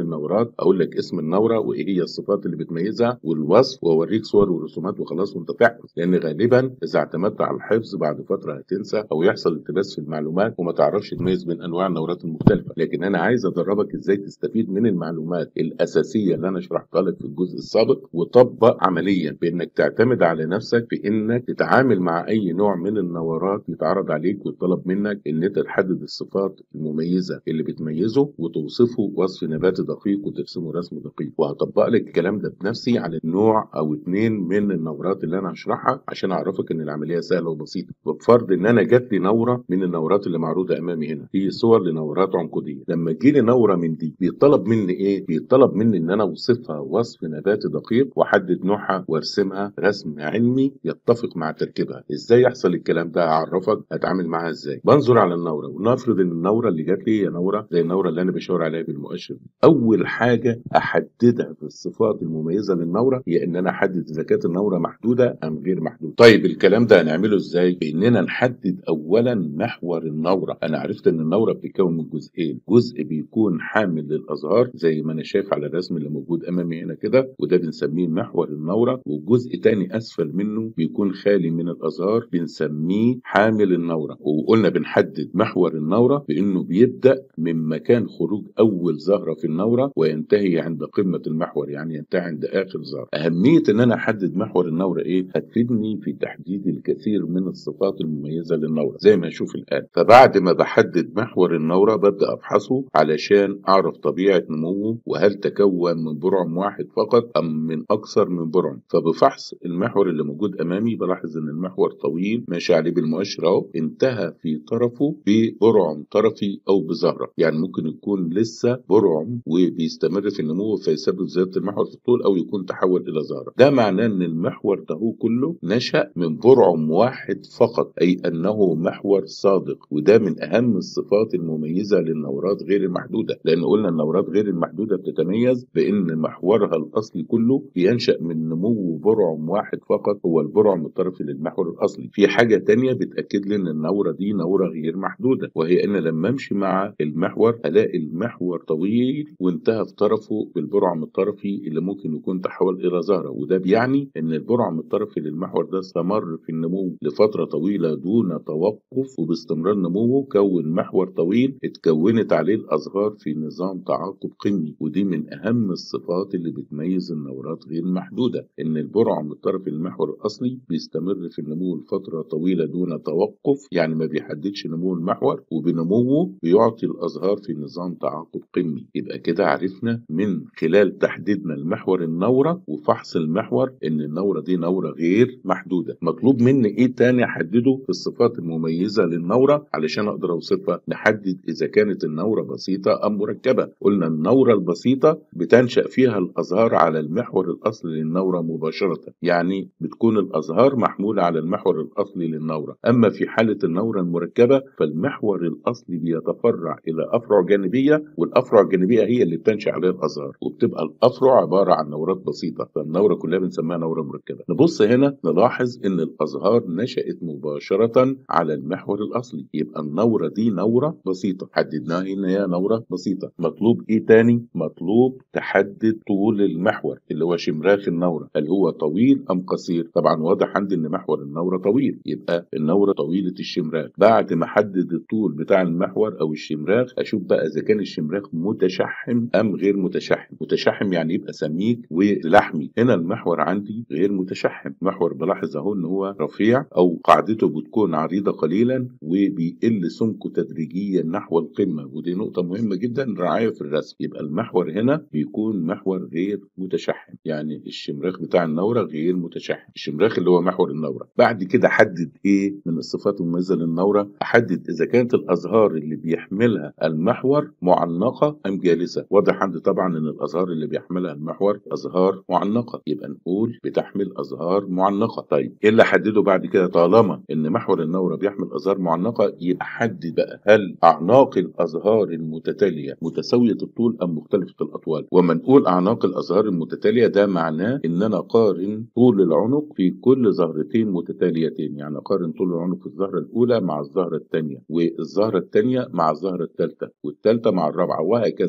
النورات اقول لك اسم النوره وايه هي الصفات اللي بتميزها والوصف واوريك صور ورسومات وخلاص وانت تحفظ لان غالبا اذا اعتمدت على الحفظ بعد فتره هتنسى او يحصل التباس في المعلومات وما تعرفش تميز بين انواع النورات المختلفه لكن انا عايز ادربك ازاي تستفيد من المعلومات الاساسيه اللي انا شرحتها لك في الجزء السابق وطبق عمليا بانك تعتمد على نفسك في انك تتعامل مع اي نوع من النورات يتعرض عليك ويطلب منك ان انت تحدد الصفات المميزه اللي بتميزه وتوصفه وصف نباتي دقيق وترسمه رسم دقيق وهطبق لك الكلام ده بنفسي على نوع او اتنين من النورات اللي انا هشرحها عشان اعرفك ان العمليه سهله وبسيطه بفرض ان انا جات لي نوره من النورات اللي معروضه امامي هنا هي صور لنورات عنقوديه لما تجي لي نوره من دي بيطلب مني ايه بيطلب مني ان انا اوصفها وصف نباتي دقيق واحدد نوعها وارسمها رسم علمي يتفق مع تركيبها ازاي يحصل الكلام ده هعرفك اتعامل معاها ازاي بنظر على النوره ونفرض ان النوره اللي جات لي هي نوره زي النوره اللي انا بشاور عليها بالمؤشر اول حاجه احددها في الصفات المميزه للنوره هي ان انا احدد اذا كانت النوره محدوده ام غير محدوده طيب الكلام ده هنعمله ازاي باننا نحدد اولا محور النوره انا عرفت ان النوره بتتكون من جزئين جزء بيكون حامل للازهار زي ما انا شايف على الرسم اللي موجود امامي هنا كده وده بنسميه محور النوره وجزء تاني اسفل منه بيكون خالي من الازهار بنسميه حامل النوره وقلنا بنحدد محور النوره بانه بيبدا من مكان خروج اول زهره في النوره وينتهي عند قمه المحور يعني ينتهي عند اخر زهره اهميه ان انا احدد محور النوره ايه هتفيدني في تحديد الكثير من الصفات المميزه للنوره زي ما اشوف الان فبعد ما بحدد محور النوره ببدا افحصه علشان اعرف طبيعه نموه وهل تكون من برعم واحد فقط ام من اكثر من برعم فبفحص المحور اللي موجود امامي بلاحظ ان المحور طويل ماشي عليه بالمؤشر اهو انتهى في طرفه ببرعم طرفي او بزهره يعني ممكن يكون لسه برعم وبيستمر في النمو فيسبب زياده المحور في الطول او يكون تحول الى زهره ده معناه ان المحور ده هو كله نشا من برعم واحد فقط اي انه محور صادق وده من اهم الصفات المميزه للنورات غير المحدوده لان قلنا النورات غير المحدوده بتتميز بان محورها الاصلي كله بينشا من نمو برعم واحد فقط هو البرعم الطرفي للمحور الاصلي في حاجه تانية بتاكد لي ان النوره دي نوره غير محدوده وهي ان لما امشي مع المحور الاقي المحور طويل وانتهى في طرفه بالبرعم الطرفي اللي ممكن يكون تحول الى زهره وده بيعني ان البرعم الطرفي للمحور ده استمر في النمو لفتره طويله دون توقف وباستمرار نموه كون محور طويل اتكونت عليه الازهار في نظام تعاقب قمي ودي من اهم الصفات اللي بتميز النورات غير المحدوده ان البرعم الطرفي للمحور الاصلي بيستمر في النمو لفتره طويله دون توقف يعني ما بيحددش نمو المحور وبنموه بيعطي الازهار في نظام تعاقب قمي يبقى كده عرفنا من خلال تحديدنا المحور النوره وفحص المحور ان النوره دي نوره غير محدوده مطلوب مني ايه تاني احدده في الصفات المميزه للنوره علشان اقدر اوصفها نحدد اذا كانت النوره بسيطه ام مركبه قلنا النوره البسيطه بتنشا فيها الازهار على المحور الاصلي للنوره مباشره يعني بتكون الازهار محموله على المحور الاصلي للنوره اما في حاله النوره المركبه فالمحور الاصلي بيتفرع الى افرع جانبيه والافرع الجانبيه هي اللي بتنشا عليها الازهار وبتبقى الافرع عباره عن نورات بسيطه فالنوره كلها بنسميها نوره مركبه نبص هنا نلاحظ ان الازهار نشات مباشره على المحور الاصلي يبقى النوره دي نوره بسيطه حددناها ان هي نوره بسيطه مطلوب ايه تاني مطلوب تحدد طول المحور اللي هو شمراخ النوره هل هو طويل ام قصير طبعا واضح عندي ان محور النوره طويل يبقى النوره طويله الشمراخ بعد ما احدد الطول بتاع المحور او الشمراخ اشوف بقى اذا كان الشمراخ متشحم ام غير متشحم متشحم يعني يبقى سميك ولحمي هنا المحور عندي غير متشحم محور بلاحظ اهو ان هو رفيع او قاعدته بتكون عريضه قليلا وبيقل سمكه تدريجيا نحو القمه ودي نقطه مهمه جدا رعايه في الرسم يبقى المحور هنا بيكون محور غير متشحم يعني الشمراخ بتاع النوره غير متشحم الشمراخ اللي هو محور النوره بعد كده احدد ايه من الصفات المميزه للنوره احدد اذا كانت الازهار اللي بيحملها المحور معنقه ام جالسه واضح عندي طبعا ان الازهار اللي بيحملها المحور ازهار معنقه يبقى نقول بتحمل ازهار معنقه طيب ايه اللي احدده بعد كده طالما ان محور النوره بيحمل ازهار معنقه يبقى حدد بقى هل اعناق الازهار المتتاليه متساويه الطول ام مختلفه الاطوال وما نقول اعناق الازهار المتتاليه ده معناه ان انا اقارن طول العنق في كل زهرتين متتاليتين يعني اقارن طول العنق في الزهره الاولى مع الزهره الثانيه والزهره الثانيه مع الزهره الثالثه والثالثه مع الرابعه وهكذا اشوف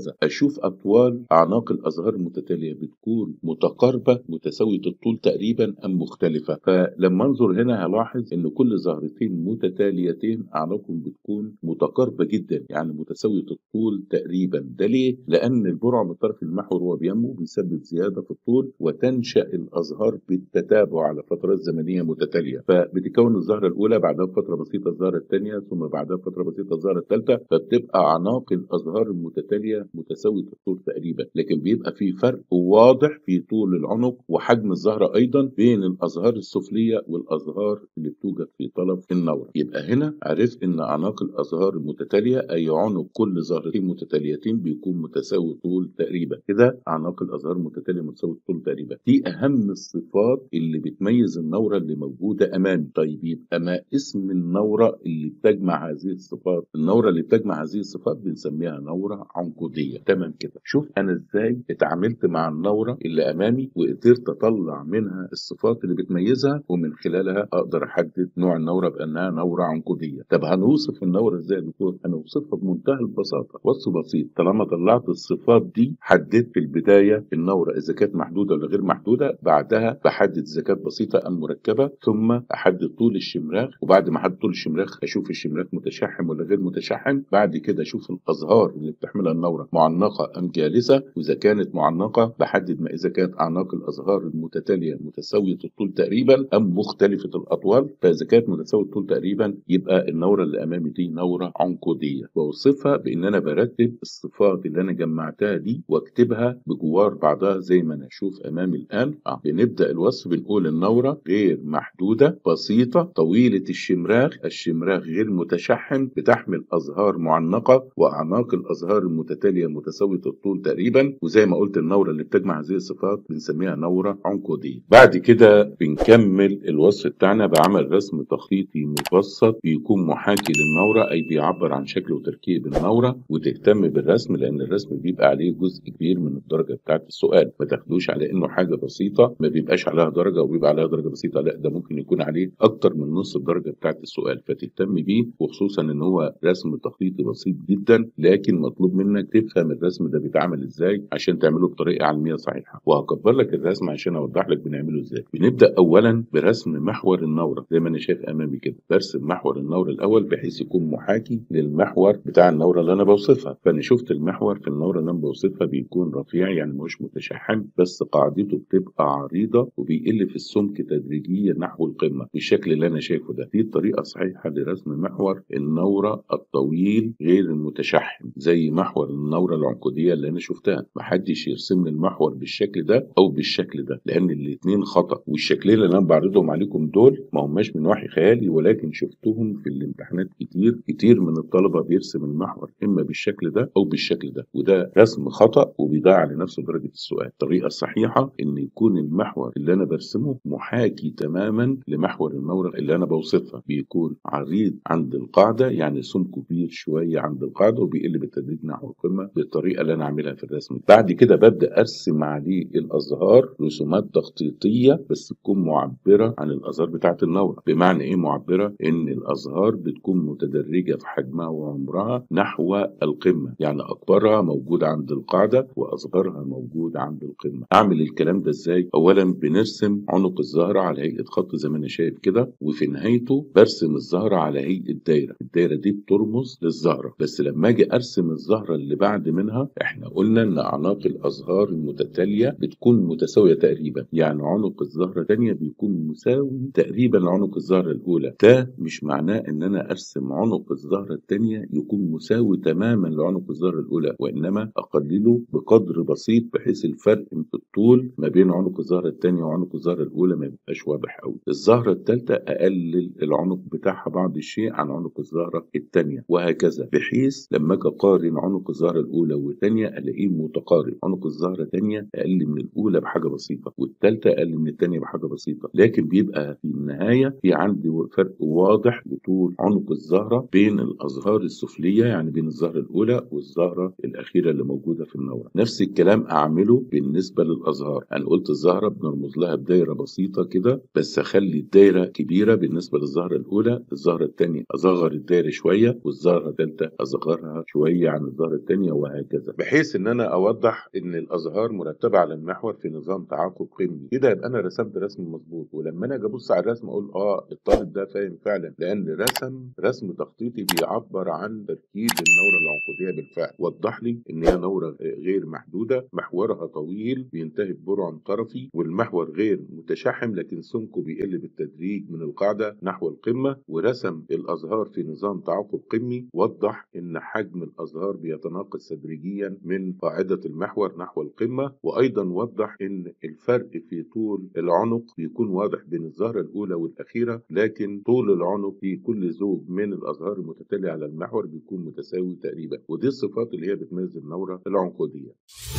نشوف أطوال أعناق الأزهار المتتالية بتكون متقاربة متساوية الطول تقريبا أم مختلفة فلما أنظر هنا هلاحظ إن كل زهرتين متتاليتين أعناقهم بتكون متقاربة جدا يعني متساوية الطول تقريبا ده ليه؟ لأن البرع من طرف المحور وهو بينمو بيسبب زيادة في الطول وتنشأ الأزهار بالتتابع على فترات زمنية متتالية فبتكون الزهرة الأولى بعدها بفترة بسيطة الزهرة الثانية ثم بعدها فترة بسيطة الزهرة الثالثة فبتبقى أعناق الأزهار المتتالية متساوية الطول تقريبا لكن بيبقى في فرق واضح في طول العنق وحجم الزهرة أيضا بين الأزهار السفلية والأزهار اللي بتوجد في طرف النورة يبقى هنا عرفت إن أعناق الأزهار المتتالية أي عنق كل زهرتين متتاليتين بيكون متساوي طول تقريبا كده أعناق الأزهار المتتالية متساوي طول تقريبا دي أهم الصفات اللي بتميز النورة اللي موجودة أمامي طيب يبقى ما اسم النورة اللي بتجمع هذه الصفات النورة اللي بتجمع هذه الصفات بنسميها نورة عنقودية تمام كده شوف أنا إزاي اتعاملت مع النورة اللي أمامي وقدرت أطلع منها الصفات اللي بتميزها ومن خلالها أقدر أحدد نوع النورة بأنها نورة عنقودية طب هنوصف النورة إزاي يا دكتور هنوصفها بمنتهى البساطة وصف بسيط طالما طلعت الصفات دي حددت في البداية النورة إذا كانت محدودة ولا غير محدودة بعدها بحدد إذا كانت بسيطة أم مركبة ثم أحدد طول الشمراخ وبعد ما أحدد طول الشمراخ أشوف الشمراخ متشحم ولا غير متشحم بعد كده أشوف الأزهار اللي بتحملها النورة معنقة أم جالسة وإذا كانت معنقة بحدد ما إذا كانت أعناق الأزهار المتتالية متساوية الطول تقريبا أم مختلفة الأطوال فإذا كانت متساوية الطول تقريبا يبقى النورة اللي أمامي دي نورة عنقودية بوصفها بإن أنا برتب الصفات اللي أنا جمعتها دي واكتبها بجوار بعضها زي ما أنا أشوف أمامي الآن آه. بنبدأ الوصف بنقول النورة غير محدودة بسيطة طويلة الشمراخ الشمراخ غير متشحم بتحمل أزهار معنقة وأعناق الأزهار المتتالية متساوية الطول تقريبا وزي ما قلت النورة اللي بتجمع هذه الصفات بنسميها نورة عنقودية بعد كده بنكمل الوصف بتاعنا بعمل رسم تخطيطي مبسط بيكون محاكي للنورة أي بيعبر عن شكل وتركيب النورة وتهتم بالرسم لأن الرسم بيبقى عليه جزء كبير من الدرجة بتاعت السؤال ما تاخدوش على إنه حاجة بسيطة ما بيبقاش عليها درجة وبيبقى عليها درجة بسيطة لا ده ممكن يكون عليه أكتر من نص الدرجة بتاعت السؤال فتهتم بيه وخصوصا إن هو رسم تخطيطي بسيط جدا لكن مطلوب منك تفهم الرسم ده بيتعمل إزاي عشان تعمله بطريقة علمية صحيحة وهكبر لك الرسم عشان أوضح لك بنعمله إزاي بنبدأ أولا برسم محور النورة زي ما أنا شايف أمامي كده برسم محور النورة الأول بحيث يكون محاكي للمحور بتاع النورة اللي أنا بوصفها فأنا شفت المحور في النورة اللي أنا بوصفها بيكون رفيع يعني مش متشحم بس قاعدته بتبقى عريضة وبيقل في السمك تدريجيا نحو القمة بالشكل اللي أنا شايفه ده دي الطريقة الصحيحة لرسم محور النورة الطويل غير المتشحم زي محور النورة العنقودية اللي أنا شفتها محدش يرسم لي المحور بالشكل ده أو بالشكل ده لأن الاتنين خطأ والشكلين اللي أنا بعرضهم عليكم دول ما هماش من وحي خيالي ولكن شفتهم في الامتحانات كتير كتير من الطلبة بيرسم المحور إما بالشكل ده أو بالشكل ده وده رسم خطأ وبيضيع على نفسه درجة السؤال الطريقة الصحيحة إن يكون المحور اللي أنا برسمه محاكي تماما لمحور النورة اللي أنا بوصفها بيكون عريض عند القاعدة يعني سمكه كبير شوية عند القاعدة وبيقل بالتدريج نحو القمة بالطريقة اللي أنا عاملها في الرسم بعد كده ببدأ أرسم عليه الأزهار رسومات تخطيطية بس تكون معبرة عن الأزهار بتاعة النورة بمعنى إيه معبرة؟ إن الأزهار بتكون متدرجة في حجمها وعمرها نحو القمة يعني أكبرها موجود عند القاعدة وأصغرها موجود عند القمة أعمل الكلام ده إزاي؟ أولا بنرسم عنق الزهرة على هيئة خط زي ما أنا شايف كده وفي نهايته برسم الزهرة على هيئة دايرة الدايرة دي بترمز للزهرة بس لما أجي أرسم الزهرة اللي بعد منها إحنا قلنا إن أعناق الأزهار المتتالية بتكون متساوية تقريبا يعني عنق الزهرة الثانية بيكون مساوي تقريبا لعنق الزهرة الأولى ده مش معناه إن أنا أرسم عنق الزهرة الثانية يكون مساوي تماما لعنق الزهرة الأولى وإنما أقلله بقدر بسيط بحيث الفرق في الطول ما بين عنق الزهرة الثانية وعنق الزهرة الأولى ما يبقاش واضح قوي الزهرة الثالثة أقلل العنق بتاعها بعض الشيء عن عنق الزهرة الثانية وهكذا بحيث لما أجي أقارن عنق الزهرة الأولى والثانية ألاقيه متقارب عنق الزهرة الثانية أقل من الأولى بحاجة بسيطة والثالثة أقل من الثانية بحاجة بسيطة لكن بيبقى في النهاية في عندي فرق واضح لطول عنق الزهرة بين الأزهار السفلية يعني بين الزهرة الأولى والزهرة الأخيرة اللي موجودة في النورة نفس الكلام أعمله بالنسبة للأزهار أنا قلت الزهرة بنرمز لها بدايرة بسيطة كده بس أخلي الدايرة كبيرة بالنسبة للزهرة الأولى الزهرة الثانية أصغر الدايرة شوية والزهرة الثالثة أصغرها شوية عن الزهرة الثانية وهكذا مميزه بحيث ان انا اوضح ان الازهار مرتبه على المحور في نظام تعاقب قمي كده يبقى انا رسمت رسم مظبوط ولما انا اجي ابص على الرسم اقول اه الطالب ده فاهم فعلا لان رسم رسم تخطيطي بيعبر عن تركيب النوره العنقوديه بالفعل وضح لي ان هي نوره غير محدوده محورها طويل بينتهي ببرعم طرفي والمحور غير متشحم لكن سمكه بيقل بالتدريج من القاعده نحو القمه ورسم الازهار في نظام تعاقب قمي وضح ان حجم الازهار بيتناقص تدريجيا من قاعده المحور نحو القمه وايضا وضح ان الفرق في طول العنق بيكون واضح بين الزهره الاولى والاخيره لكن طول العنق في كل زوج من الازهار المتتاليه على المحور بيكون متساوي تقريبا ودي الصفات اللي هي بتميز النوره العنقوديه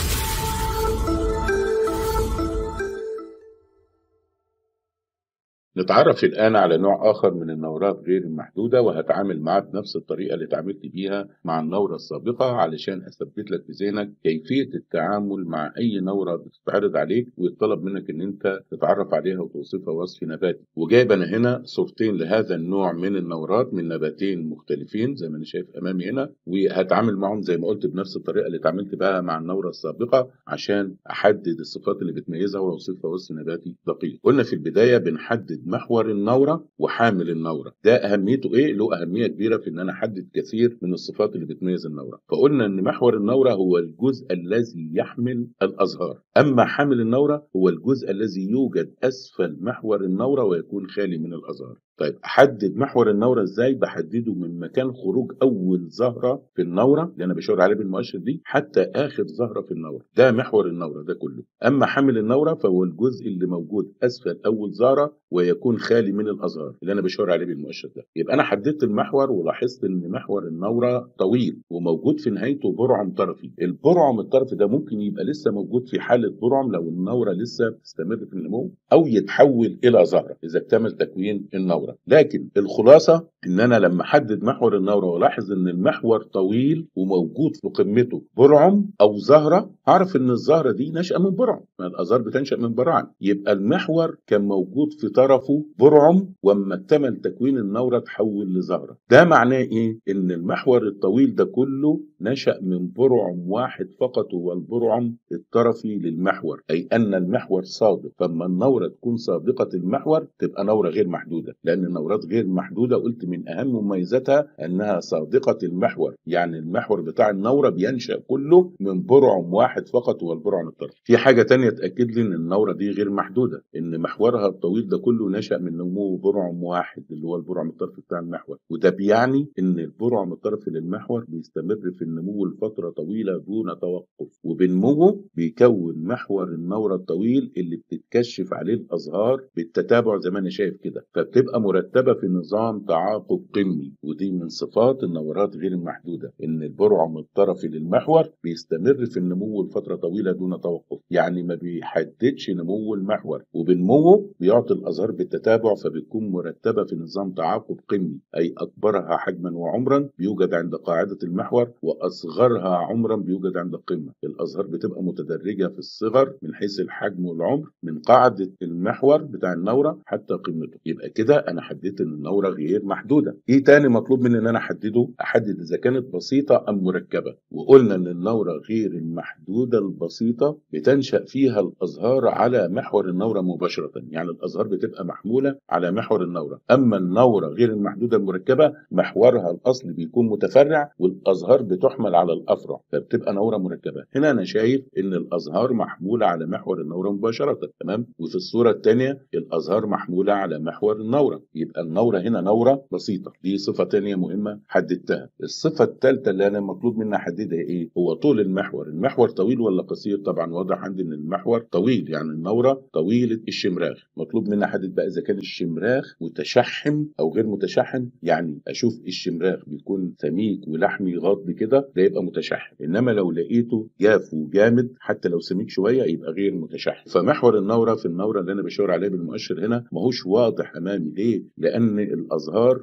نتعرف الآن على نوع آخر من النورات غير المحدودة وهتعامل معاه بنفس الطريقة اللي اتعاملت بيها مع النورة السابقة علشان أثبت لك في ذهنك كيفية التعامل مع أي نورة بتتعرض عليك ويطلب منك إن أنت تتعرف عليها وتوصفها وصف نباتي وجايب أنا هنا صورتين لهذا النوع من النورات من نباتين مختلفين زي ما أنا شايف أمامي هنا وهتعامل معهم زي ما قلت بنفس الطريقة اللي اتعاملت بها مع النورة السابقة عشان أحدد الصفات اللي بتميزها وأوصفها وصف نباتي دقيق قلنا في البداية بنحدد محور النورة وحامل النورة ده أهميته إيه؟ له أهمية كبيرة في إن أنا أحدد كثير من الصفات اللي بتميز النورة فقلنا إن محور النورة هو الجزء الذي يحمل الأزهار أما حامل النورة هو الجزء الذي يوجد أسفل محور النورة ويكون خالي من الأزهار طيب احدد محور النوره ازاي بحدده من مكان خروج اول زهره في النوره اللي انا بشاور عليه بالمؤشر دي حتى اخر زهره في النوره ده محور النوره ده كله اما حامل النوره فهو الجزء اللي موجود اسفل اول زهره ويكون خالي من الازهار اللي انا بشاور عليه بالمؤشر ده يبقى انا حددت المحور ولاحظت ان محور النوره طويل وموجود في نهايته برعم طرفي البرعم الطرفي ده ممكن يبقى لسه موجود في حاله برعم لو النوره لسه بتستمر في النمو او يتحول الى زهره اذا اكتمل تكوين النوره لكن الخلاصه ان انا لما احدد محور النوره والاحظ ان المحور طويل وموجود في قمته برعم او زهره هعرف ان الزهره دي نشأه من برعم ما الازهار بتنشأ من برعم يبقى المحور كان موجود في طرفه برعم واما اكتمل تكوين النوره تحول لزهره ده معناه ايه ان المحور الطويل ده كله نشأ من برعم واحد فقط هو البرعم الطرفي للمحور اي ان المحور صادق فاما النوره تكون صادقه المحور تبقى نوره غير محدوده لان النورات غير محدوده قلت من اهم مميزاتها انها صادقه المحور يعني المحور بتاع النوره بينشا كله من برعم واحد فقط هو البرعم الطرفي في حاجه تانية تاكد لي ان النوره دي غير محدوده ان محورها الطويل ده كله نشا من نمو برعم واحد اللي هو البرعم الطرفي بتاع المحور وده بيعني ان البرعم الطرفي للمحور بيستمر في النمو لفتره طويله دون توقف وبنموه بيكون محور النوره الطويل اللي بتتكشف عليه الازهار بالتتابع زي ما انا شايف كده فبتبقى مرتبه في نظام تعاقب قمي ودي من صفات النورات غير المحدوده ان البرعم الطرفي للمحور بيستمر في النمو لفتره طويله دون توقف يعني ما بيحددش نمو المحور وبنموه بيعطي الازهار بالتتابع فبتكون مرتبه في نظام تعاقب قمي اي اكبرها حجما وعمرا بيوجد عند قاعده المحور واصغرها عمرا بيوجد عند القمه الازهار بتبقى متدرجه في الصغر من حيث الحجم والعمر من قاعده المحور بتاع النوره حتى قمته يبقى كده انا حددت ان النوره غير محدوده ايه تاني مطلوب مني ان انا احدده احدد اذا كانت بسيطه ام مركبه وقلنا ان النوره غير المحدوده البسيطه بتنشا فيها الازهار على محور النوره مباشره يعني الازهار بتبقى محموله على محور النوره اما النوره غير المحدوده المركبه محورها الاصلي بيكون متفرع والازهار بتحمل على الافرع فبتبقى نوره مركبه هنا انا شايف ان الازهار محموله على محور النوره مباشره تمام وفي الصوره الثانيه الازهار محموله على محور النوره يبقى النوره هنا نوره بسيطه دي صفه ثانيه مهمه حددتها الصفه الثالثه اللي انا مطلوب مني احددها ايه هو طول المحور المحور طويل ولا قصير طبعا واضح عندي ان المحور طويل يعني النوره طويله الشمراغ مطلوب مني احدد بقى اذا كان الشمراغ متشحم او غير متشحم يعني اشوف الشمراغ بيكون سميك ولحمي غاض كده ده يبقى متشحم انما لو لقيته جاف وجامد حتى لو سميك شويه يبقى غير متشحم فمحور النوره في النوره اللي انا بشاور عليها بالمؤشر هنا ماهوش واضح امامي ليه لان الازهار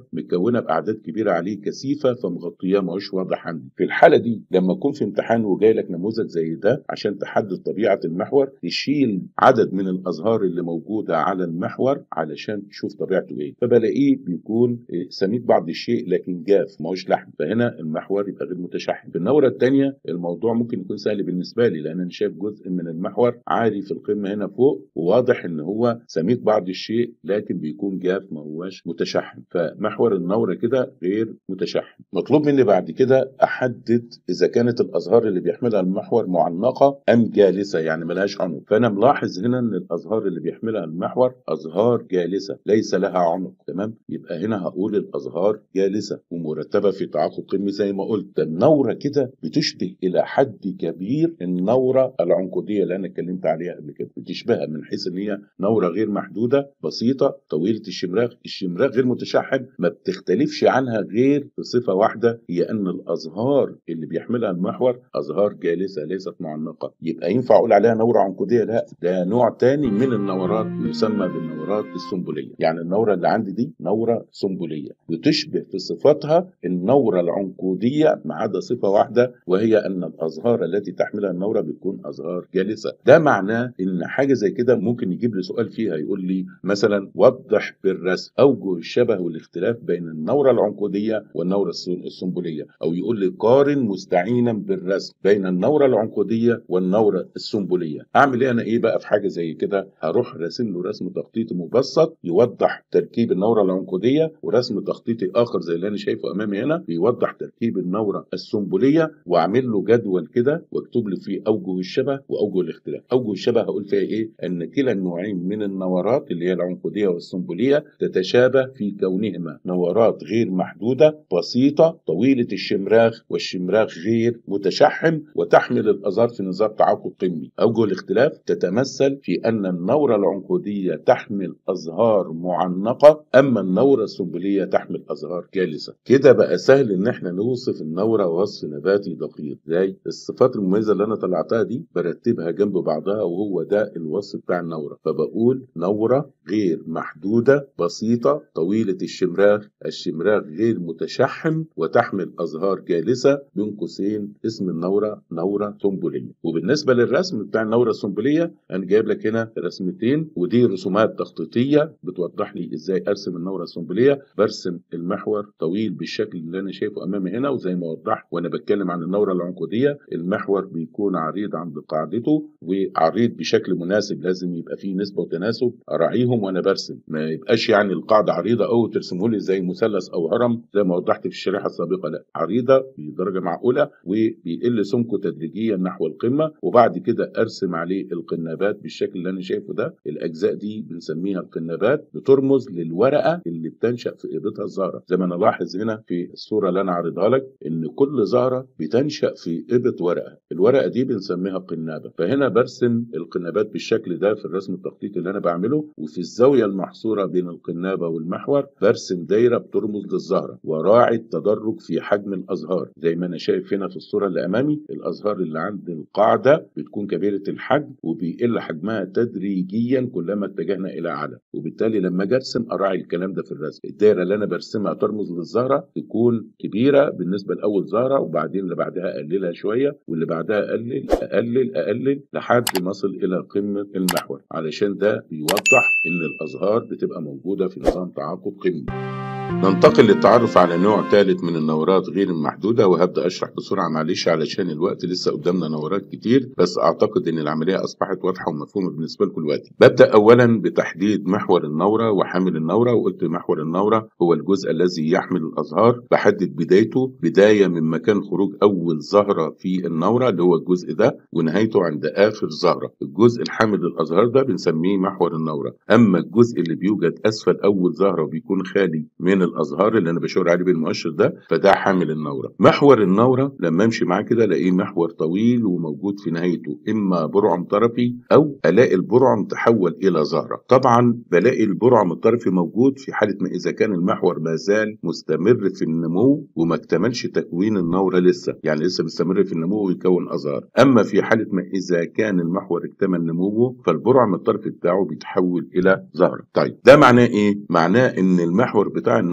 متكونه باعداد كبيره عليه كثيفه فمغطياه ما هوش واضح عندي في الحاله دي لما اكون في امتحان وجاي لك نموذج زي ده عشان تحدد طبيعه المحور تشيل عدد من الازهار اللي موجوده على المحور علشان تشوف طبيعته ايه فبلاقيه بيكون سميك بعض الشيء لكن جاف ما هوش لحم فهنا المحور يبقى غير متشحم في النوره الثانيه الموضوع ممكن يكون سهل بالنسبه لي لان انا شايف جزء من المحور عالي في القمه هنا فوق وواضح ان هو سميك بعض الشيء لكن بيكون جاف ما هوش متشحم فمحور النوره كده غير متشحم مطلوب مني بعد كده احدد اذا كانت الازهار اللي بيحملها المحور معلقه ام جالسه يعني ملهاش عنق فانا ملاحظ هنا ان الازهار اللي بيحملها المحور ازهار جالسه ليس لها عنق تمام يبقى هنا هقول الازهار جالسه ومرتبه في تعاقد قمي زي ما قلت النوره كده بتشبه الى حد كبير النوره العنقوديه اللي انا اتكلمت عليها قبل كده بتشبهها من حيث ان هي نوره غير محدوده بسيطه طويله الشمراغ الشمراغ غير متشحم ما بتختلفش عنها غير بصفه واحده هي ان الازهار اللي بيحملها المحور ازهار جالسه ليست معنقه يبقى ينفع اقول عليها نوره عنقوديه لا ده نوع تاني من النورات يسمى بالنورات السنبليه يعني النوره اللي عندي دي نوره سنبليه بتشبه في صفاتها النوره العنقوديه ما عدا صفه واحده وهي ان الازهار التي تحملها النوره بتكون ازهار جالسه ده معناه ان حاجه زي كده ممكن يجيب لي سؤال فيها يقول لي مثلا وضح بالرسم اوجه الشبه والاختلاف بين النوره العنقوديه والنوره السنبليه او يقول لي قارن مستعينا بالرسم بين النوره العنقوديه والنوره السنبليه اعمل ايه انا ايه بقى في حاجه زي كده هروح راسم له رسم تخطيطي مبسط يوضح تركيب النوره العنقوديه ورسم تخطيطي اخر زي اللي انا شايفه امامي هنا بيوضح تركيب النوره السنبليه واعمل له جدول كده واكتب لي فيه اوجه الشبه واوجه الاختلاف اوجه الشبه هقول فيها ايه ان كلا النوعين من النورات اللي هي العنقوديه والسنبليه تتشابه في كونهما نورات غير محدوده بسيطه طويله الشمراغ والشمراغ غير متشحم وتحمل الازهار في نظام تعاقد قمي اوجه الاختلاف تتمثل في ان النوره العنقوديه تحمل ازهار معنقه اما النوره السنبليه تحمل ازهار جالسه كده بقى سهل ان احنا نوصف النوره وصف نباتي دقيق زي الصفات المميزه اللي انا طلعتها دي برتبها جنب بعضها وهو ده الوصف بتاع النوره فبقول نوره غير محدوده بسيطه طويله الشمراغ الشمراغ غير متشحم وتحمل ازهار جالسه بين قوسين اسم النوره نوره سنبليه وبالنسبه للرسم بتاع النوره السنبليه انا جايب لك هنا رسمتين ودي رسومات تخطيطيه بتوضح لي ازاي ارسم النوره السنبليه برسم المحور طويل بالشكل اللي انا شايفه امامي هنا وزي ما وضحت وانا بتكلم عن النوره العنقوديه المحور بيكون عريض عند قاعدته وعريض بشكل مناسب لازم يبقى فيه نسبه وتناسب اراعيهم وانا برسم ما يبقاش يعني القاعده عريضه او ترسمه لي زي مثلث او هرم زي ما وضحت في الشريحه السابقه لا عريضه بدرجه معقوله وبيقل سمكه تدريجيا نحو القمه وبعد كده ارسم عليه القنابات بالشكل اللي انا شايفه ده الاجزاء دي بنسميها القنابات بترمز للورقه اللي بتنشا في قيبتها الزهره زي ما انا لاحظ هنا في الصوره اللي انا عارضها لك ان كل زهره بتنشا في قيبه ورقه الورقه دي بنسميها قنابه فهنا برسم القنابات بالشكل ده في الرسم التخطيطي اللي انا بعمله وفي الزاويه المحصوره بين القنابه والمحور برسم دايره بترمز للزهره وراعي التدرج في حجم الازهار زي ما انا شايف هنا في الصوره اللي امامي الازهار اللي عند القاعده بتكون كبيره الحجم وبيقل حجمها تدريجيا كلما اتجهنا الى اعلى وبالتالي لما اجي ارسم اراعي الكلام ده في الرسم الدايره اللي انا برسمها ترمز للزهره تكون كبيره بالنسبه لاول زهره وبعدين اللي بعدها اقللها شويه واللي بعدها اقلل اقلل اقلل لحد ما اصل الى قمه المحور علشان ده بيوضح ان الازهار بتبقى موجوده في نظام تعاقب قمي ننتقل للتعرف على نوع ثالث من النورات غير المحدودة وهبدأ أشرح بسرعة معلش علشان الوقت لسه قدامنا نورات كتير بس أعتقد إن العملية أصبحت واضحة ومفهومة بالنسبة لكم دلوقتي. ببدأ أولا بتحديد محور النورة وحامل النورة وقلت محور النورة هو الجزء الذي يحمل الأزهار بحدد بدايته بداية من مكان خروج أول زهرة في النورة اللي هو الجزء ده ونهايته عند آخر زهرة. الجزء الحامل للأزهار ده بنسميه محور النورة. أما الجزء اللي بيوجد أسفل أول زهرة وبيكون خالي من الازهار اللي انا بشاور عليه بالمؤشر ده فده حامل النوره محور النوره لما امشي معاه كده الاقيه محور طويل وموجود في نهايته اما برعم طرفي او الاقي البرعم تحول الى زهره طبعا بلاقي البرعم الطرفي موجود في حاله ما اذا كان المحور ما زال مستمر في النمو وما اكتملش تكوين النوره لسه يعني لسه مستمر في النمو ويكون ازهار اما في حاله ما اذا كان المحور اكتمل نموه فالبرعم الطرفي بتاعه بيتحول الى زهره طيب ده معناه ايه معناه ان المحور بتاع النوره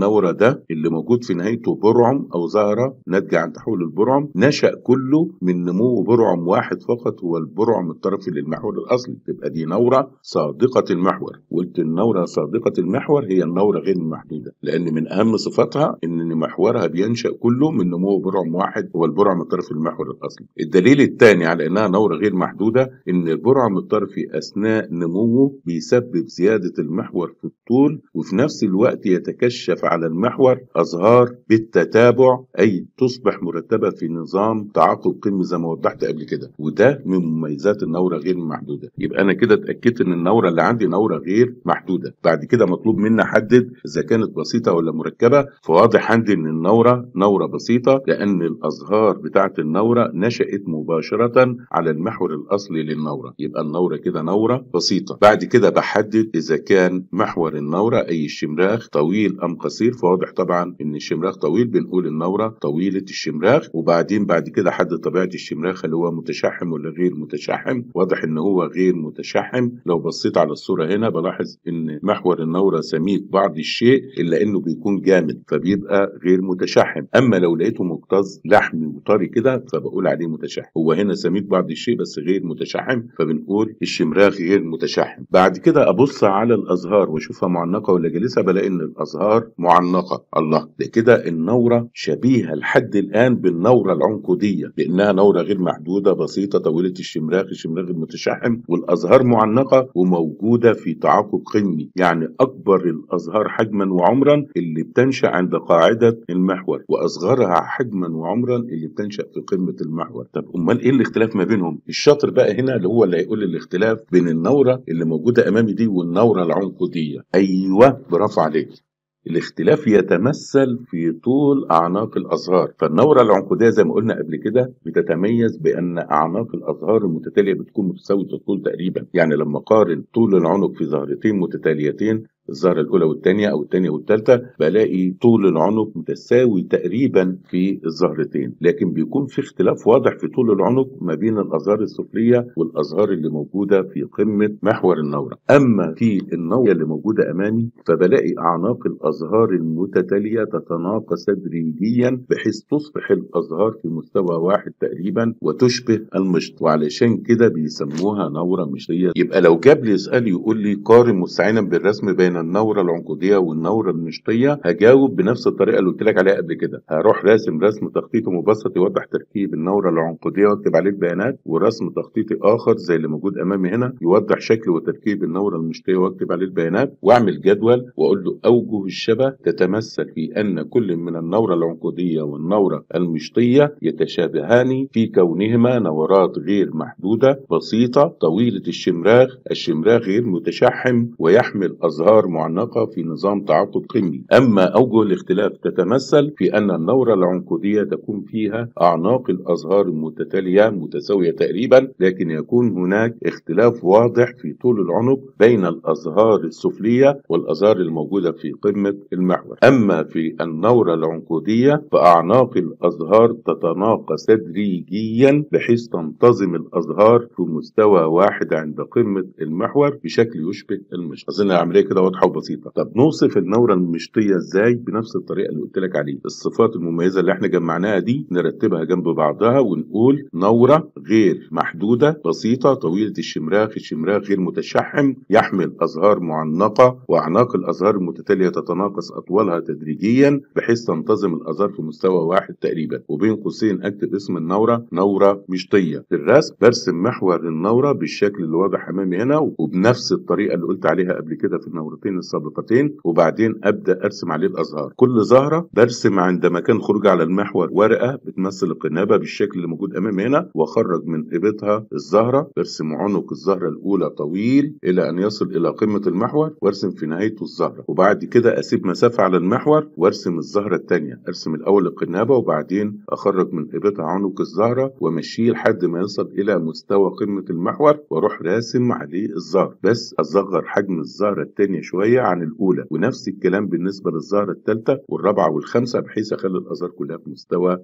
النورة ده اللي موجود في نهايته برعم أو زهرة ناتجة عن تحول البرعم نشأ كله من نمو برعم واحد فقط هو البرعم الطرفي للمحور الأصلي تبقى دي نورة صادقة المحور قلت النورة صادقة المحور هي النورة غير المحدودة لأن من أهم صفاتها إن محورها بينشأ كله من نمو برعم واحد هو البرعم الطرفي للمحور الأصلي الدليل الثاني على إنها نورة غير محدودة إن البرعم الطرفي أثناء نموه بيسبب زيادة المحور في الطول وفي نفس الوقت يتكشف على المحور أزهار بالتتابع أي تصبح مرتبة في نظام تعاقب قمي زي ما وضحت قبل كده وده من مميزات النورة غير المحدودة يبقى أنا كده اتأكدت إن النورة اللي عندي نورة غير محدودة بعد كده مطلوب مني أحدد إذا كانت بسيطة ولا مركبة فواضح عندي إن النورة نورة بسيطة لأن الأزهار بتاعة النورة نشأت مباشرة على المحور الأصلي للنورة يبقى النورة كده نورة بسيطة بعد كده بحدد إذا كان محور النورة أي الشمراخ طويل أم قصير فواضح طبعا إن الشمراخ طويل بنقول النورة طويلة الشمراخ وبعدين بعد كده حدد طبيعة الشمراخ هل هو متشحم ولا غير متشحم واضح إن هو غير متشحم لو بصيت على الصورة هنا بلاحظ إن محور النورة سميك بعض الشيء إلا إنه بيكون جامد فبيبقى غير متشحم أما لو لقيته مكتظ لحمي وطري كده فبقول عليه متشحم هو هنا سميك بعض الشيء بس غير متشحم فبنقول الشمراخ غير متشحم بعد كده ابص على الازهار واشوفها معنقه ولا جالسه بلاقي ان الازهار معنقه الله ده كده النوره شبيهه لحد الان بالنوره العنقوديه لانها نوره غير محدوده بسيطه طويله الشمراخ الشمراخ المتشحم والازهار معنقه وموجوده في تعاقب قمي يعني اكبر الازهار حجما وعمرا اللي بتنشا عند قاعده المحور واصغرها حجما وعمرا اللي بتنشا في قمه المحور طب امال ايه الاختلاف ما بينهم الشاطر بقى هنا اللي هو اللي هيقول الاختلاف بين النوره اللي موجوده امامي دي والنوره العنقوديه ايوه برافو عليك الاختلاف يتمثل في طول اعناق الازهار فالنوره العنقوديه زي ما قلنا قبل كده بتتميز بان اعناق الازهار المتتاليه بتكون متساويه الطول تقريبا يعني لما قارن طول العنق في زهرتين متتاليتين الزهرة الأولى والثانية أو الثانية والثالثة بلاقي طول العنق متساوي تقريبا في الزهرتين لكن بيكون في اختلاف واضح في طول العنق ما بين الأزهار السفلية والأزهار اللي موجودة في قمة محور النورة أما في النورة اللي موجودة أمامي فبلاقي أعناق الأزهار المتتالية تتناقص تدريجيا بحيث تصبح الأزهار في مستوى واحد تقريبا وتشبه المشط وعلشان كده بيسموها نورة مشطية يبقى لو جاب لي سؤال يقول لي قارن مستعينا بالرسم بين بين النوره العنقوديه والنوره المشطيه هجاوب بنفس الطريقه اللي قلت لك عليها قبل كده هروح راسم رسم تخطيطي مبسط يوضح تركيب النوره العنقوديه واكتب عليه البيانات ورسم تخطيطي اخر زي اللي موجود امامي هنا يوضح شكل وتركيب النوره المشطيه واكتب عليه البيانات واعمل جدول واقول له اوجه الشبه تتمثل في ان كل من النوره العنقوديه والنوره المشطيه يتشابهان في كونهما نورات غير محدوده بسيطه طويله الشمراخ الشمراخ غير متشحم ويحمل ازهار معنقة في نظام تعاقب قمي أما أوجه الاختلاف تتمثل في أن النورة العنقودية تكون فيها أعناق الأزهار المتتالية متساوية تقريبا لكن يكون هناك اختلاف واضح في طول العنق بين الأزهار السفلية والأزهار الموجودة في قمة المحور أما في النورة العنقودية فأعناق الأزهار تتناقص تدريجيا بحيث تنتظم الأزهار في مستوى واحد عند قمة المحور بشكل يشبه المشط أظن العملية كده واضحة وبسيطة طب نوصف النورة المشطية ازاي بنفس الطريقة اللي قلت لك عليه الصفات المميزة اللي احنا جمعناها دي نرتبها جنب بعضها ونقول نورة غير محدودة بسيطة طويلة الشمراخ الشمراخ غير متشحم يحمل أزهار معنقة وأعناق الأزهار المتتالية تتناقص أطوالها تدريجيا بحيث تنتظم الأزهار في مستوى واحد تقريبا وبين قوسين أكتب اسم النورة نورة مشطية في الرسم برسم محور النورة بالشكل اللي واضح أمامي هنا وبنفس الطريقة اللي قلت عليها قبل كده في النورتين السابقتين وبعدين ابدا ارسم عليه الازهار كل زهره برسم عند مكان خروج على المحور ورقه بتمثل القنابه بالشكل اللي موجود امامي هنا واخرج من قيمتها الزهره برسم عنق الزهره الاولى طويل الى ان يصل الى قمه المحور وارسم في نهايته الزهره وبعد كده اسيب مسافه على المحور وارسم الزهره الثانيه ارسم الاول القنابه وبعدين اخرج من قيمتها عنق الزهره وامشيه لحد ما يصل الى مستوى قمه المحور واروح راسم عليه الزهر بس اصغر حجم الزهره الثانيه شويه عن الاولى ونفس الكلام بالنسبه للزهره الثالثه والرابعه والخامسه بحيث اخلي الازهار كلها في مستوى واحد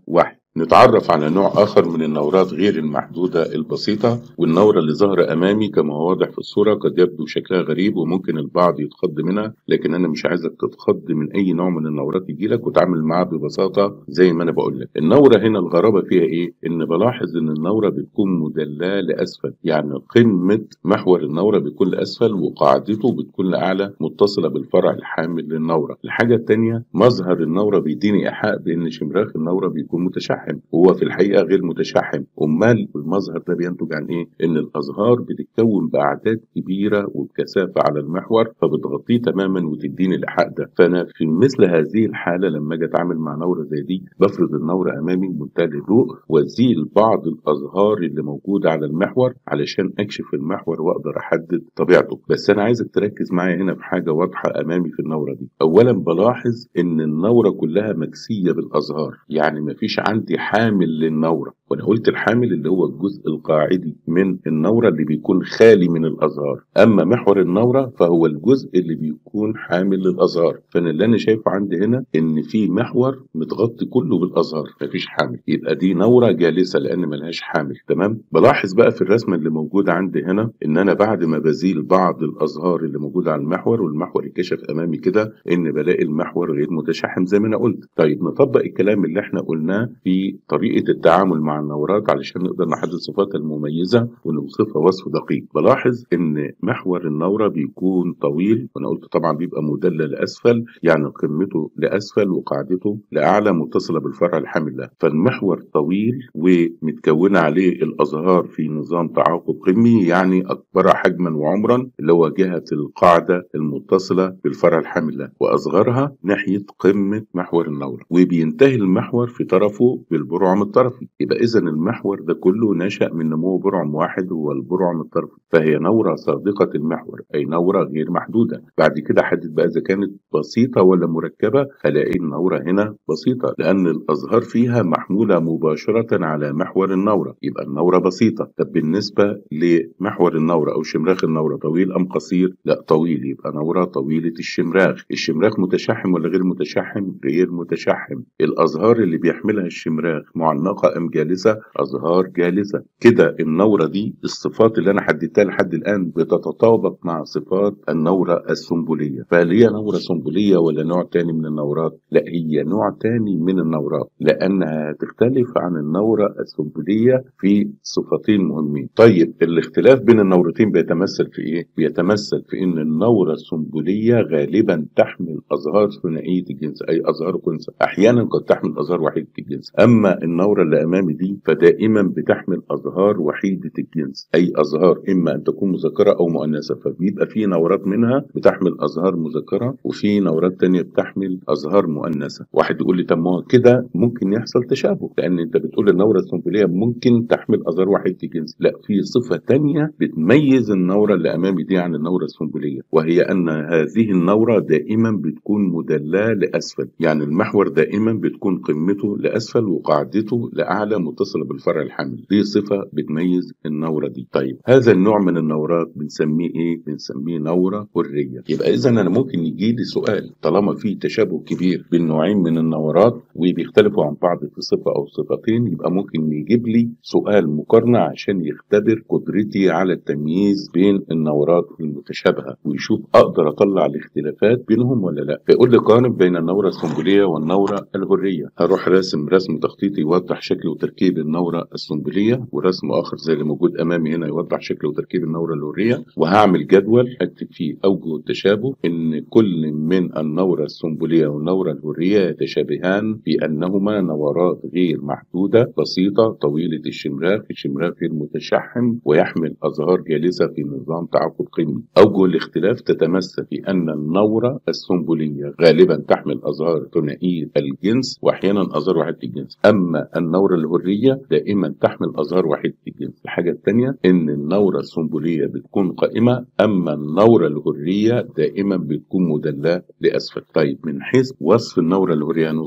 نتعرف على نوع آخر من النورات غير المحدودة البسيطة والنورة اللي ظاهرة أمامي كما هو واضح في الصورة قد يبدو شكلها غريب وممكن البعض يتخض منها لكن أنا مش عايزك تتخض من أي نوع من النورات يجيلك وتعامل معاها ببساطة زي ما أنا بقول لك النورة هنا الغرابة فيها إيه؟ إن بلاحظ إن النورة بتكون مدلاه لأسفل يعني قمة محور النورة بيكون لأسفل وقاعدته بتكون لأعلى متصلة بالفرع الحامل للنورة الحاجة الثانية مظهر النورة بيديني إيحاء بإن شمراخ النورة بيكون متشحن متشحم هو في الحقيقه غير متشحم امال المظهر ده بينتج عن ايه ان الازهار بتتكون باعداد كبيره وبكثافه على المحور فبتغطيه تماما وتديني الايحاء ده فانا في مثل هذه الحاله لما اجي اتعامل مع نوره زي دي بفرض النوره امامي بمنتهى الهدوء وازيل بعض الازهار اللي موجوده على المحور علشان اكشف المحور واقدر احدد طبيعته بس انا عايزك تركز معايا هنا في حاجه واضحه امامي في النوره دي اولا بلاحظ ان النوره كلها مكسيه بالازهار يعني مفيش عندي عندي حامل للنورة وانا قلت الحامل اللي هو الجزء القاعدي من النورة اللي بيكون خالي من الازهار اما محور النورة فهو الجزء اللي بيكون حامل للازهار فانا اللي انا شايفه عندي هنا ان في محور متغطي كله بالازهار مفيش حامل يبقى دي نورة جالسة لان ملهاش حامل تمام بلاحظ بقى في الرسمة اللي موجودة عندي هنا ان انا بعد ما بزيل بعض الازهار اللي موجودة على المحور والمحور اتكشف امامي كده ان بلاقي المحور غير متشحم زي ما انا قلت طيب نطبق الكلام اللي احنا قلناه في طريقة التعامل مع النورات علشان نقدر نحدد صفاتها المميزة ونوصفها وصف دقيق بلاحظ ان محور النورة بيكون طويل وانا قلت طبعا بيبقى مدلل لاسفل يعني قمته لاسفل وقاعدته لاعلى متصلة بالفرع الحامل له فالمحور طويل ومتكونة عليه الازهار في نظام تعاقب قمي يعني اكبرها حجما وعمرا اللي هو جهة القاعدة المتصلة بالفرع الحامل له واصغرها ناحية قمة محور النورة وبينتهي المحور في طرفه بالبرعم الطرفي يبقى اذا المحور ده كله نشأ من نمو برعم واحد هو البرعم الطرفي فهي نورة صادقة المحور أي نورة غير محدودة بعد كده حدد بقى إذا كانت بسيطة ولا مركبة هلاقي النورة هنا بسيطة لأن الأزهار فيها محمولة مباشرة على محور النورة يبقى النورة بسيطة طب بالنسبة لمحور النورة أو شمراخ النورة طويل أم قصير لا طويل يبقى نورة طويلة الشمراخ الشمراخ متشحم ولا غير متشحم غير متشحم الأزهار اللي بيحملها الشمراخ معلقة أم جالسة أزهار جالسة كده النورة دي الصفات اللي أنا حددتها لحد الآن بتتطابق مع صفات النورة السنبلية فهل هي نورة سنبلية ولا نوع تاني من النورات؟ لا هي نوع تاني من النورات لأنها تختلف عن النورة السنبلية في صفتين مهمين طيب الاختلاف بين النورتين بيتمثل في إيه؟ بيتمثل في إن النورة السنبلية غالبا تحمل أزهار ثنائية الجنس أي أزهار كنسة أحيانا قد تحمل أزهار وحيدة الجنس أما النورة اللي أمامي دي فدائما بتحمل أزهار وحيدة الجنس أي أزهار إما أن تكون مذكرة أو مؤنثة فبيبقى في نورات منها بتحمل أزهار مذكرة وفي نورات تانية بتحمل أزهار مؤنثة واحد يقول لي طب ما هو كده ممكن يحصل تشابه لأن أنت بتقول النورة السنبلية ممكن تحمل أزهار وحيدة الجنس لا في صفة تانية بتميز النورة اللي أمامي دي عن النورة السنبلية وهي أن هذه النورة دائما بتكون مدلاه لأسفل يعني المحور دائما بتكون قمته لأسفل وقاعدته لأعلى متصلة بالفرع الحامل دي صفة بتميز النورة دي طيب هذا النوع من النورات بنسميه ايه بنسميه نورة حرية يبقى اذا انا ممكن يجي لي سؤال طالما في تشابه كبير بين نوعين من النورات وبيختلفوا عن بعض في صفة او صفتين يبقى ممكن يجيب لي سؤال مقارنة عشان يختبر قدرتي على التمييز بين النورات المتشابهة ويشوف اقدر اطلع الاختلافات بينهم ولا لا فيقول لي قارن بين النورة السنبلية والنورة الحرية هروح راسم رسم تخطيطي يوضح شكل وتركيب النورة السنبلية ورسم آخر زي اللي موجود أمامي هنا يوضح شكل وتركيب النورة اللورية وهعمل جدول أكتب فيه أوجه التشابه إن كل من النورة السنبلية والنورة الهورية يتشابهان بأنهما نورات غير محدودة بسيطة طويلة الشمراخ الشمراخ غير متشحم ويحمل أزهار جالسة في نظام تعاقب قمي أوجه الاختلاف تتمثل في أن النورة السنبلية غالبا تحمل أزهار ثنائية الجنس وأحيانا أزهار واحدة الجنس أما النورة الهرية دائما تحمل أزهار وحيدة الجنس الحاجة الثانية إن النورة السنبلية بتكون قائمة أما النورة الهرية دائما بتكون مدلاه لأسفل طيب من حيث وصف النورة الهرية هنوصفها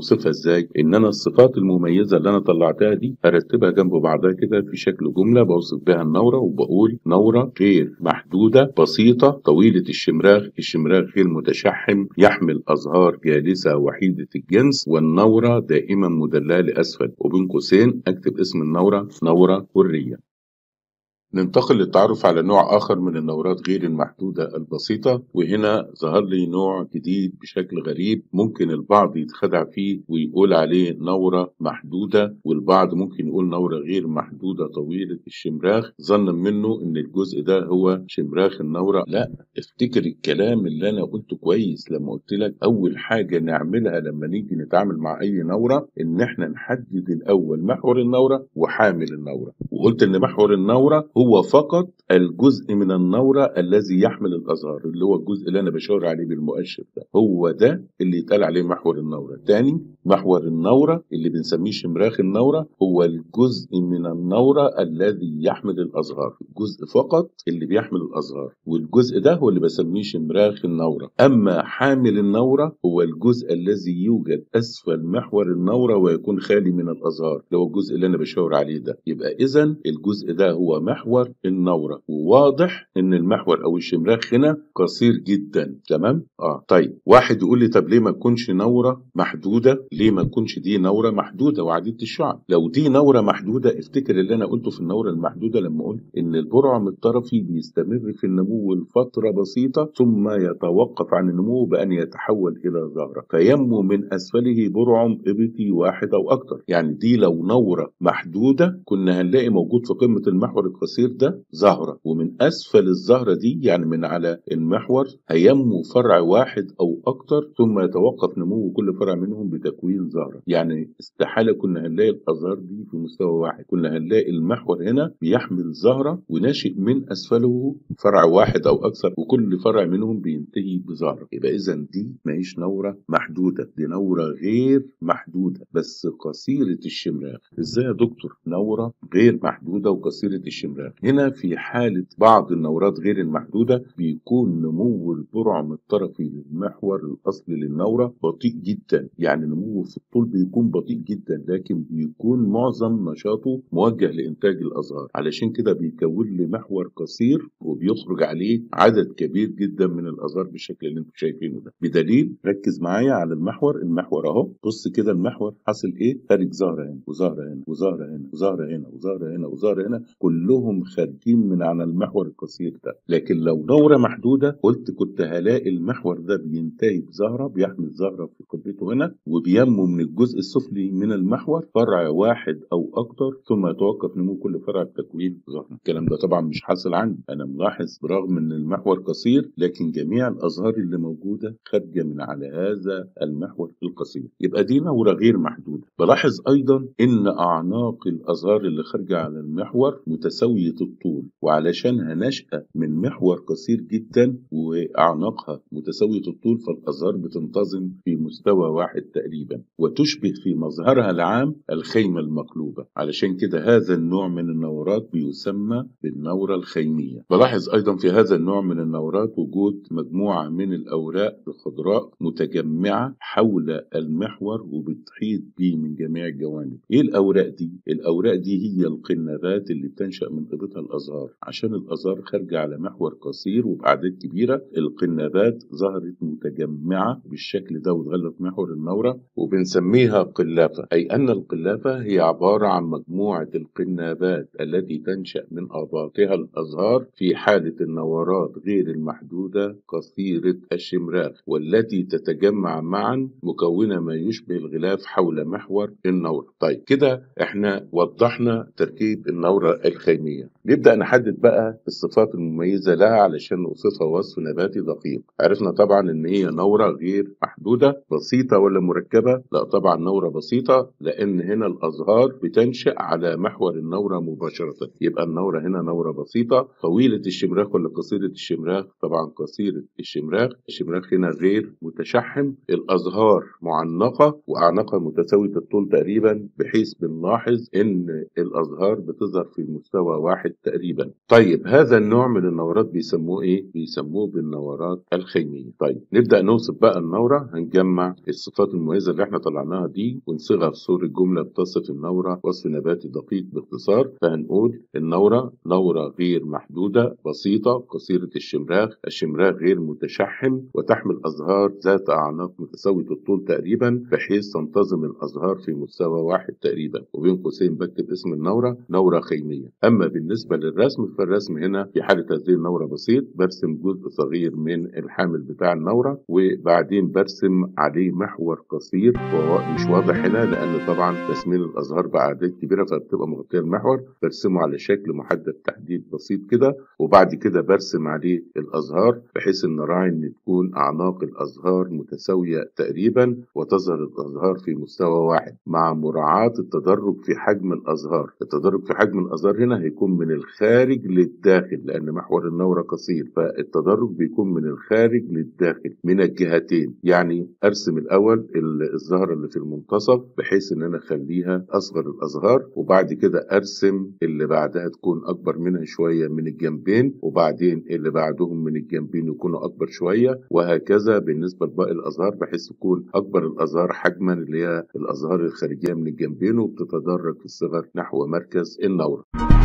ازاي ان انا الصفات المميزه اللي انا طلعتها دي ارتبها جنب بعضها كده في شكل جمله بوصف بها النوره وبقول نوره غير محدوده بسيطه طويله الشمراخ الشمراخ غير متشحم يحمل ازهار جالسه وحيده الجنس والنوره دائما مدلله لاسفل وبين قوسين اكتب اسم النوره نوره حريه ننتقل للتعرف على نوع آخر من النورات غير المحدودة البسيطة وهنا ظهر لي نوع جديد بشكل غريب ممكن البعض يتخدع فيه ويقول عليه نورة محدودة والبعض ممكن يقول نورة غير محدودة طويلة الشمراخ ظنا منه ان الجزء ده هو شمراخ النورة لا افتكر الكلام اللي انا قلته كويس لما قلت لك اول حاجة نعملها لما نيجي نتعامل مع اي نورة ان احنا نحدد الاول محور النورة وحامل النورة وقلت ان محور النورة هو فقط الجزء من النورة الذي يحمل الأزهار اللي هو الجزء اللي أنا بشاور عليه بالمؤشر ده هو ده اللي يتقال عليه محور النورة تاني محور النورة اللي بنسميه شمراخ النورة هو الجزء من النورة الذي يحمل الأزهار الجزء فقط اللي بيحمل الأزهار والجزء ده هو اللي بسميه شمراخ النورة أما حامل النورة هو الجزء الذي يوجد أسفل محور النورة ويكون خالي من الأزهار اللي هو الجزء اللي أنا بشاور عليه ده يبقى إذا الجزء ده هو محور النورة وواضح إن المحور أو الشمراخ هنا قصير جدا تمام؟ آه طيب واحد يقول لي طب ليه ما تكونش نورة محدودة ليه ما تكونش دي نورة محدودة وعديدة الشعب لو دي نورة محدودة افتكر اللي أنا قلته في النورة المحدودة لما قلت إن البرعم الطرفي بيستمر في النمو لفترة بسيطة ثم يتوقف عن النمو بأن يتحول إلى زهرة فينمو من أسفله برعم إبطي واحد أو أكثر يعني دي لو نورة محدودة كنا هنلاقي موجود في قمة المحور القصير ده زهرة ومن أسفل الزهرة دي يعني من على المحور هينمو فرع واحد أو أكثر ثم يتوقف نمو كل فرع منهم بتكوين زهرة يعني استحالة كنا هنلاقي الأزهار دي في مستوى واحد كنا هنلاقي المحور هنا بيحمل زهرة وناشئ من أسفله فرع واحد أو أكثر وكل فرع منهم بينتهي بزهرة يبقى إذا دي ماهيش نورة محدودة دي نورة غير محدودة بس قصيرة الشمراخ إزاي يا دكتور نورة غير محدودة وقصيرة الشمراخ هنا في حالة بعض النورات غير المحدودة بيكون نمو البرعم الطرفي للمحور الأصلي للنورة بطيء جدا يعني نموه في الطول بيكون بطيء جدا لكن بيكون معظم نشاطه موجه لإنتاج الأزهار علشان كده بيكون لي محور قصير وبيخرج عليه عدد كبير جدا من الأزهار بالشكل اللي انتم شايفينه ده بدليل ركز معايا على المحور المحور اهو بص كده المحور حاصل ايه خارج زهرة هنا وزهرة هنا وزهرة هنا وزهرة هنا وزهرة هنا وزهرة هنا كلهم خارجين من على المحور القصير ده لكن لو دورة محدودة قلت كنت هلاقي المحور ده بينتهي بزهرة بيحمل زهرة في قبته هنا وبينمو من الجزء السفلي من المحور فرع واحد أو أكتر ثم يتوقف نمو كل فرع بتكوين زهرة الكلام ده طبعا مش حاصل عندي أنا ملاحظ برغم إن المحور قصير لكن جميع الأزهار اللي موجودة خارجة من على هذا المحور القصير يبقى دي نورة غير محدودة بلاحظ أيضا إن أعناق الأزهار اللي خارجة على المحور متساوية الطول وعلشانها نشأة من محور قصير جدا وأعناقها متساوية الطول فالأزهار بتنتظم في مستوى واحد تقريبا وتشبه في مظهرها العام الخيمة المقلوبة علشان كده هذا النوع من النورات بيسمى بالنورة الخيمية بلاحظ أيضا في هذا النوع من النورات وجود مجموعة من الأوراق الخضراء متجمعة حول المحور وبتحيط به من جميع الجوانب إيه الأوراق دي؟ الأوراق دي هي القنبات اللي بتنشأ من قبطها الأزهار عشان الأزهار خارجة على محور قصير وبأعداد كبيرة القنبات ظهرت متجمعة بالشكل ده وتغلف محور النورة وبنسميها قلافة أي أن القلافة هي عبارة عن مجموعة القنابات التي تنشأ من أباطها الأزهار في حالة النورات غير المحدودة قصيرة الشمراخ والتي تتجمع معا مكونة ما يشبه الغلاف حول محور النورة طيب كده احنا وضحنا تركيب النورة الخيمية نبدأ نحدد بقى الصفات المميزة لها علشان نوصفها وصف نباتي دقيق عرفنا طبعا ان هي نورة غير محدودة بسيطة ولا مركبة لا طبعا نورة بسيطة لان هنا الازهار بتنشأ على محور النورة مباشرة يبقى النورة هنا نورة بسيطة طويلة الشمراخ ولا قصيرة الشمراخ طبعا قصيرة الشمراخ الشمراخ هنا غير متشحم الازهار معنقة واعناقها متساوية الطول تقريبا بحيث بنلاحظ ان الازهار بتظهر في مستوى واحد واحد تقريبا طيب هذا النوع من النورات بيسموه ايه بيسموه بالنورات الخيميه طيب نبدا نوصف بقى النوره هنجمع الصفات المميزه اللي احنا طلعناها دي ونصيغها في صوره جمله بتصف النوره وصف نباتي دقيق باختصار فهنقول النوره نوره غير محدوده بسيطه قصيره الشمراخ الشمراخ غير متشحم وتحمل ازهار ذات اعناق متساويه الطول تقريبا بحيث تنتظم الازهار في مستوى واحد تقريبا وبين قوسين بكتب اسم النوره نوره خيميه اما بالنسبه للرسم فالرسم هنا في حاله هذه النوره بسيط برسم جزء صغير من الحامل بتاع النوره وبعدين برسم عليه محور قصير وهو مش واضح هنا لان طبعا تسمين الازهار باعداد كبيره فبتبقى مغطيه المحور برسمه على شكل محدد تحديد بسيط كده وبعد كده برسم عليه الازهار بحيث ان راعي ان تكون اعناق الازهار متساويه تقريبا وتظهر الازهار في مستوى واحد مع مراعاه التدرج في حجم الازهار التدرج في حجم الازهار هنا هيكون من الخارج للداخل لان محور النوره قصير فالتدرج بيكون من الخارج للداخل من الجهتين يعني ارسم الاول الزهره اللي في المنتصف بحيث ان انا اخليها اصغر الازهار وبعد كده ارسم اللي بعدها تكون اكبر منها شويه من الجنبين وبعدين اللي بعدهم من الجنبين يكونوا اكبر شويه وهكذا بالنسبه لباقي الازهار بحيث تكون اكبر الازهار حجما اللي هي الازهار الخارجيه من الجنبين وبتتدرج في الصغر نحو مركز النوره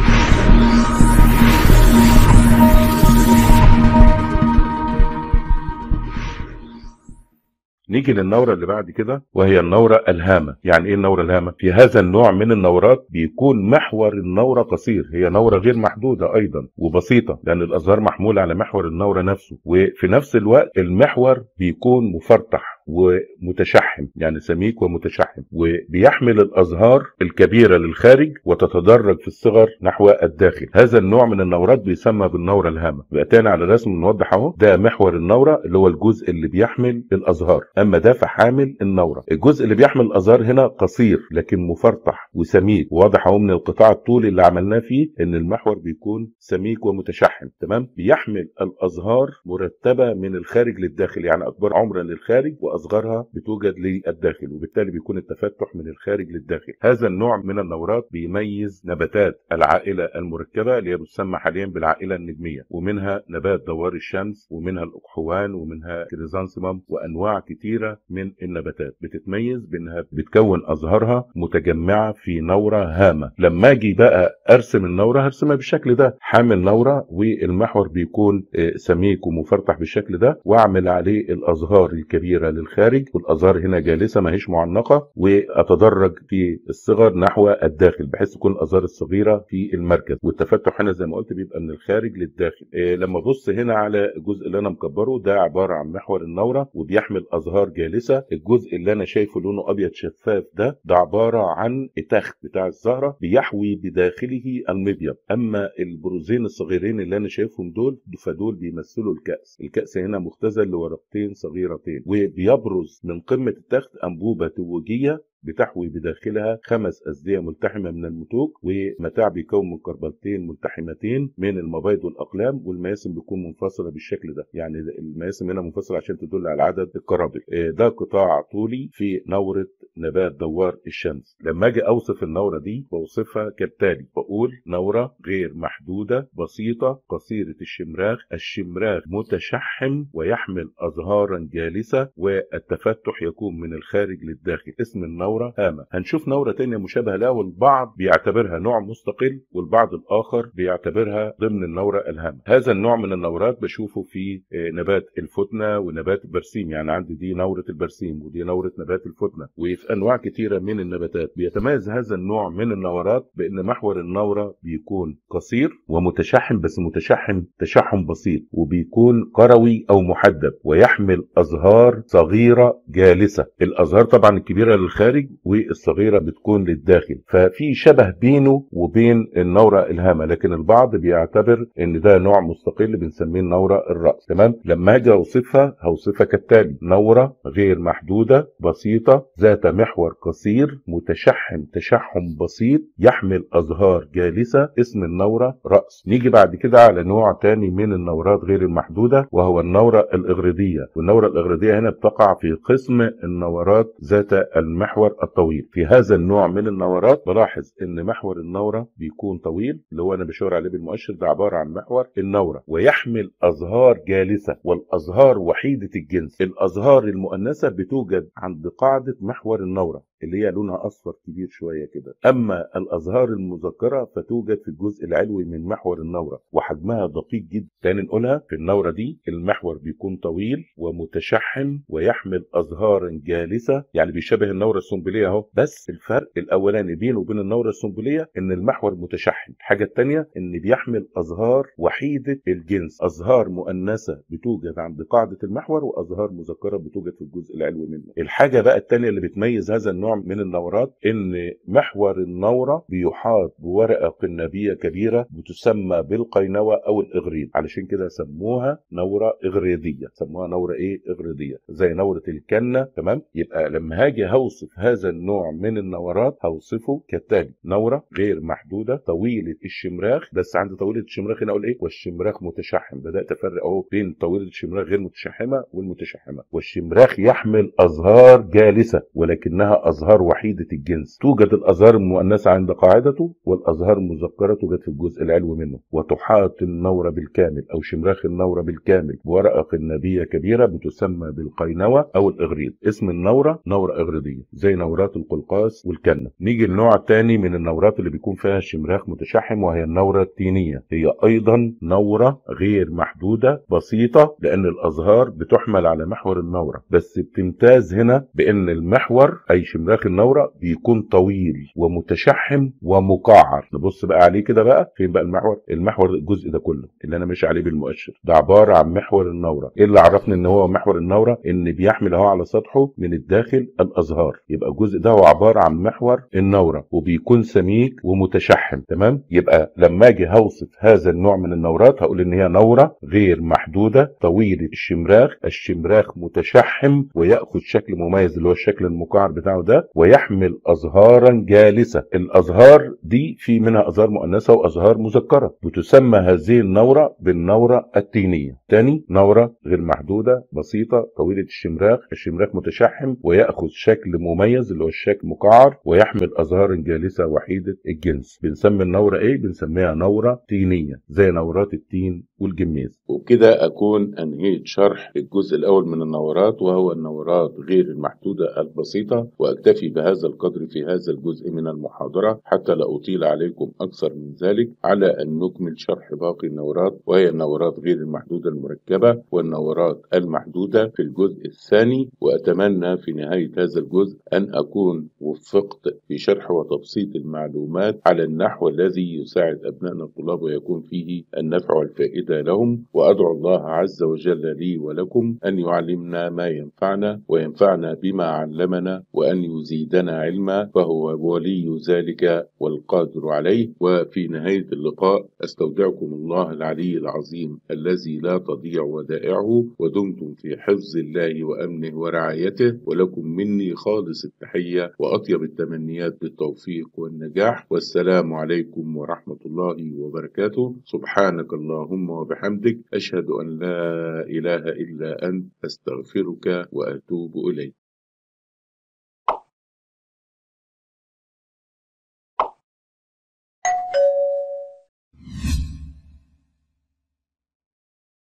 نيجي للنورة اللي بعد كده وهي النورة الهامة يعني ايه النورة الهامة في هذا النوع من النورات بيكون محور النورة قصير هي نورة غير محدودة ايضا وبسيطة لان الازهار محمولة على محور النورة نفسه وفي نفس الوقت المحور بيكون مفرطح ومتشحم يعني سميك ومتشحم وبيحمل الازهار الكبيره للخارج وتتدرج في الصغر نحو الداخل هذا النوع من النورات بيسمى بالنوره الهامه يبقى تاني على الرسم نوضح اهو ده محور النوره اللي هو الجزء اللي بيحمل الازهار اما ده فحامل النوره الجزء اللي بيحمل الازهار هنا قصير لكن مفرطح وسميك واضح اهو من القطاع الطولي اللي عملناه فيه ان المحور بيكون سميك ومتشحم تمام بيحمل الازهار مرتبه من الخارج للداخل يعني اكبر عمرا للخارج واصغرها بتوجد للداخل وبالتالي بيكون التفتح من الخارج للداخل هذا النوع من النورات بيميز نباتات العائله المركبه اللي هي بتسمى حاليا بالعائله النجميه ومنها نبات دوار الشمس ومنها الاقحوان ومنها كريزانسيمم وانواع كتيره من النباتات بتتميز بانها بتكون ازهارها متجمعه في نوره هامه لما اجي بقى ارسم النوره هرسمها بالشكل ده حامل نوره والمحور بيكون سميك ومفرطح بالشكل ده واعمل عليه الازهار الكبيره للخارج والازهار هنا جالسه ما هيش معنقه واتدرج في الصغر نحو الداخل بحيث تكون الازهار الصغيره في المركز والتفتح هنا زي ما قلت بيبقى من الخارج للداخل إيه لما ابص هنا على الجزء اللي انا مكبره ده عباره عن محور النوره وبيحمل ازهار جالسه الجزء اللي انا شايفه لونه ابيض شفاف ده ده عباره عن التخت بتاع الزهره بيحوي بداخله المبيض اما البروزين الصغيرين اللي انا شايفهم دول فدول بيمثلوا الكاس الكاس هنا مختزل لورقتين صغيرتين وبيبرز من قمه التخت انبوبه توجيه بتحوي بداخلها خمس أزدية ملتحمة من المتوج ومتاع بيكون من كربلتين ملتحمتين من المبيض والأقلام والمياسم بيكون منفصلة بالشكل ده يعني المياسم هنا منفصلة عشان تدل على عدد القرابل ده قطاع طولي في نورة نبات دوار الشمس لما أجي أوصف النورة دي بوصفها كالتالي بقول نورة غير محدودة بسيطة قصيرة الشمراخ الشمراخ متشحم ويحمل أزهارا جالسة والتفتح يكون من الخارج للداخل اسم النورة نورة هامة هنشوف نورة تانية مشابهة لها والبعض بيعتبرها نوع مستقل والبعض الآخر بيعتبرها ضمن النورة الهامة هذا النوع من النورات بشوفه في نبات الفتنة ونبات البرسيم يعني عندي دي نورة البرسيم ودي نورة نبات الفتنة وفي أنواع كتيرة من النباتات بيتميز هذا النوع من النورات بأن محور النورة بيكون قصير ومتشحم بس متشحم تشحم بسيط وبيكون قروي أو محدب ويحمل أزهار صغيرة جالسة الأزهار طبعا الكبيرة للخارج الخارج والصغيره بتكون للداخل ففي شبه بينه وبين النوره الهامه لكن البعض بيعتبر ان ده نوع مستقل بنسميه النوره الراس تمام لما اجي اوصفها هوصفها كالتالي نوره غير محدوده بسيطه ذات محور قصير متشحم تشحم بسيط يحمل ازهار جالسه اسم النوره راس نيجي بعد كده على نوع تاني من النورات غير المحدوده وهو النوره الاغريديه والنوره الاغريديه هنا بتقع في قسم النورات ذات المحور المحور الطويل في هذا النوع من النورات بلاحظ ان محور النوره بيكون طويل اللي هو انا بشاور عليه بالمؤشر ده عباره عن محور النوره ويحمل ازهار جالسه والازهار وحيده الجنس الازهار المؤنثه بتوجد عند قاعده محور النوره اللي هي لونها اصفر كبير شويه كده اما الازهار المذكره فتوجد في الجزء العلوي من محور النوره وحجمها دقيق جدا تاني نقولها في النوره دي المحور بيكون طويل ومتشحم ويحمل ازهارا جالسه يعني بيشبه النوره السنبليه اهو بس الفرق الاولاني بينه وبين النوره السنبليه ان المحور متشحم الحاجه الثانيه ان بيحمل ازهار وحيده الجنس ازهار مؤنثه بتوجد عند قاعده المحور وازهار مذكره بتوجد في الجزء العلوي منه الحاجه بقى الثانيه اللي بتميز هذا النوع من النورات ان محور النوره بيحاط بورقه قنابيه كبيره بتسمى بالقينوه او الاغريد علشان كده سموها نوره اغريديه سموها نوره ايه اغريديه زي نوره الكنه تمام يبقى لما هاجي هوصف هذا النوع من النورات هوصفه كالتالي نوره غير محدوده طويله الشمراخ بس عند طويله الشمراخ هنا اقول ايه والشمراخ متشحم بدات افرق اهو بين طويله الشمراخ غير متشحمه والمتشحمه والشمراخ يحمل ازهار جالسه ولكنها ازهار وحيده الجنس توجد الازهار المؤنثه عند قاعدته والازهار المذكره توجد في الجزء العلوي منه وتحاط النوره بالكامل او شمراخ النوره بالكامل بورقه قنابيه كبيره بتسمى بالقينوه او الاغريد اسم النوره نوره اغريديه زي نورات القلقاس والكنه نيجي النوع الثاني من النورات اللي بيكون فيها شمراخ متشحم وهي النوره التينيه هي ايضا نوره غير محدوده بسيطه لان الازهار بتحمل على محور النوره بس بتمتاز هنا بان المحور اي شمراخ النوره بيكون طويل ومتشحم ومقعر نبص بقى عليه كده بقى فين بقى المحور المحور الجزء ده كله اللي انا ماشي عليه بالمؤشر ده عباره عن محور النوره ايه اللي عرفني ان هو محور النوره ان بيحمل اهو على سطحه من الداخل الازهار يبقى الجزء ده هو عباره عن محور النوره وبيكون سميك ومتشحم تمام يبقى لما اجي هوصف هذا النوع من النورات هقول ان هي نوره غير محدوده طويله الشمراخ الشمراخ متشحم وياخذ شكل مميز اللي هو الشكل المقعر بتاعه ده ويحمل ازهارا جالسه الازهار دي في منها ازهار مؤنثه وازهار مذكره بتسمى هذه النوره بالنوره التينيه تاني نوره غير محدوده بسيطه طويله الشمراخ الشمراخ متشحم وياخذ شكل مميز اللي هو الشكل مقعر ويحمل ازهار جالسه وحيده الجنس بنسمي النوره ايه بنسميها نوره تينيه زي نورات التين والجميز وبكده أكون أنهيت شرح الجزء الأول من النورات وهو النورات غير المحدودة البسيطة وأكتفي بهذا القدر في هذا الجزء من المحاضرة حتى لا أطيل عليكم أكثر من ذلك على أن نكمل شرح باقي النورات وهي النورات غير المحدودة المركبة والنورات المحدودة في الجزء الثاني وأتمنى في نهاية هذا الجزء أن أكون وفقت في شرح وتبسيط المعلومات على النحو الذي يساعد أبنائنا الطلاب ويكون فيه النفع والفائدة لهم وأدعو الله عز وجل لي ولكم أن يعلمنا ما ينفعنا وينفعنا بما علمنا وأن يزيدنا علما فهو ولي ذلك والقادر عليه وفي نهاية اللقاء أستودعكم الله العلي العظيم الذي لا تضيع ودائعه ودمتم في حفظ الله وأمنه ورعايته ولكم مني خالص التحية وأطيب التمنيات بالتوفيق والنجاح والسلام عليكم ورحمة الله وبركاته سبحانك اللهم وبحمدك أشهد أن لا إله إلا أنت أستغفرك وأتوب إليك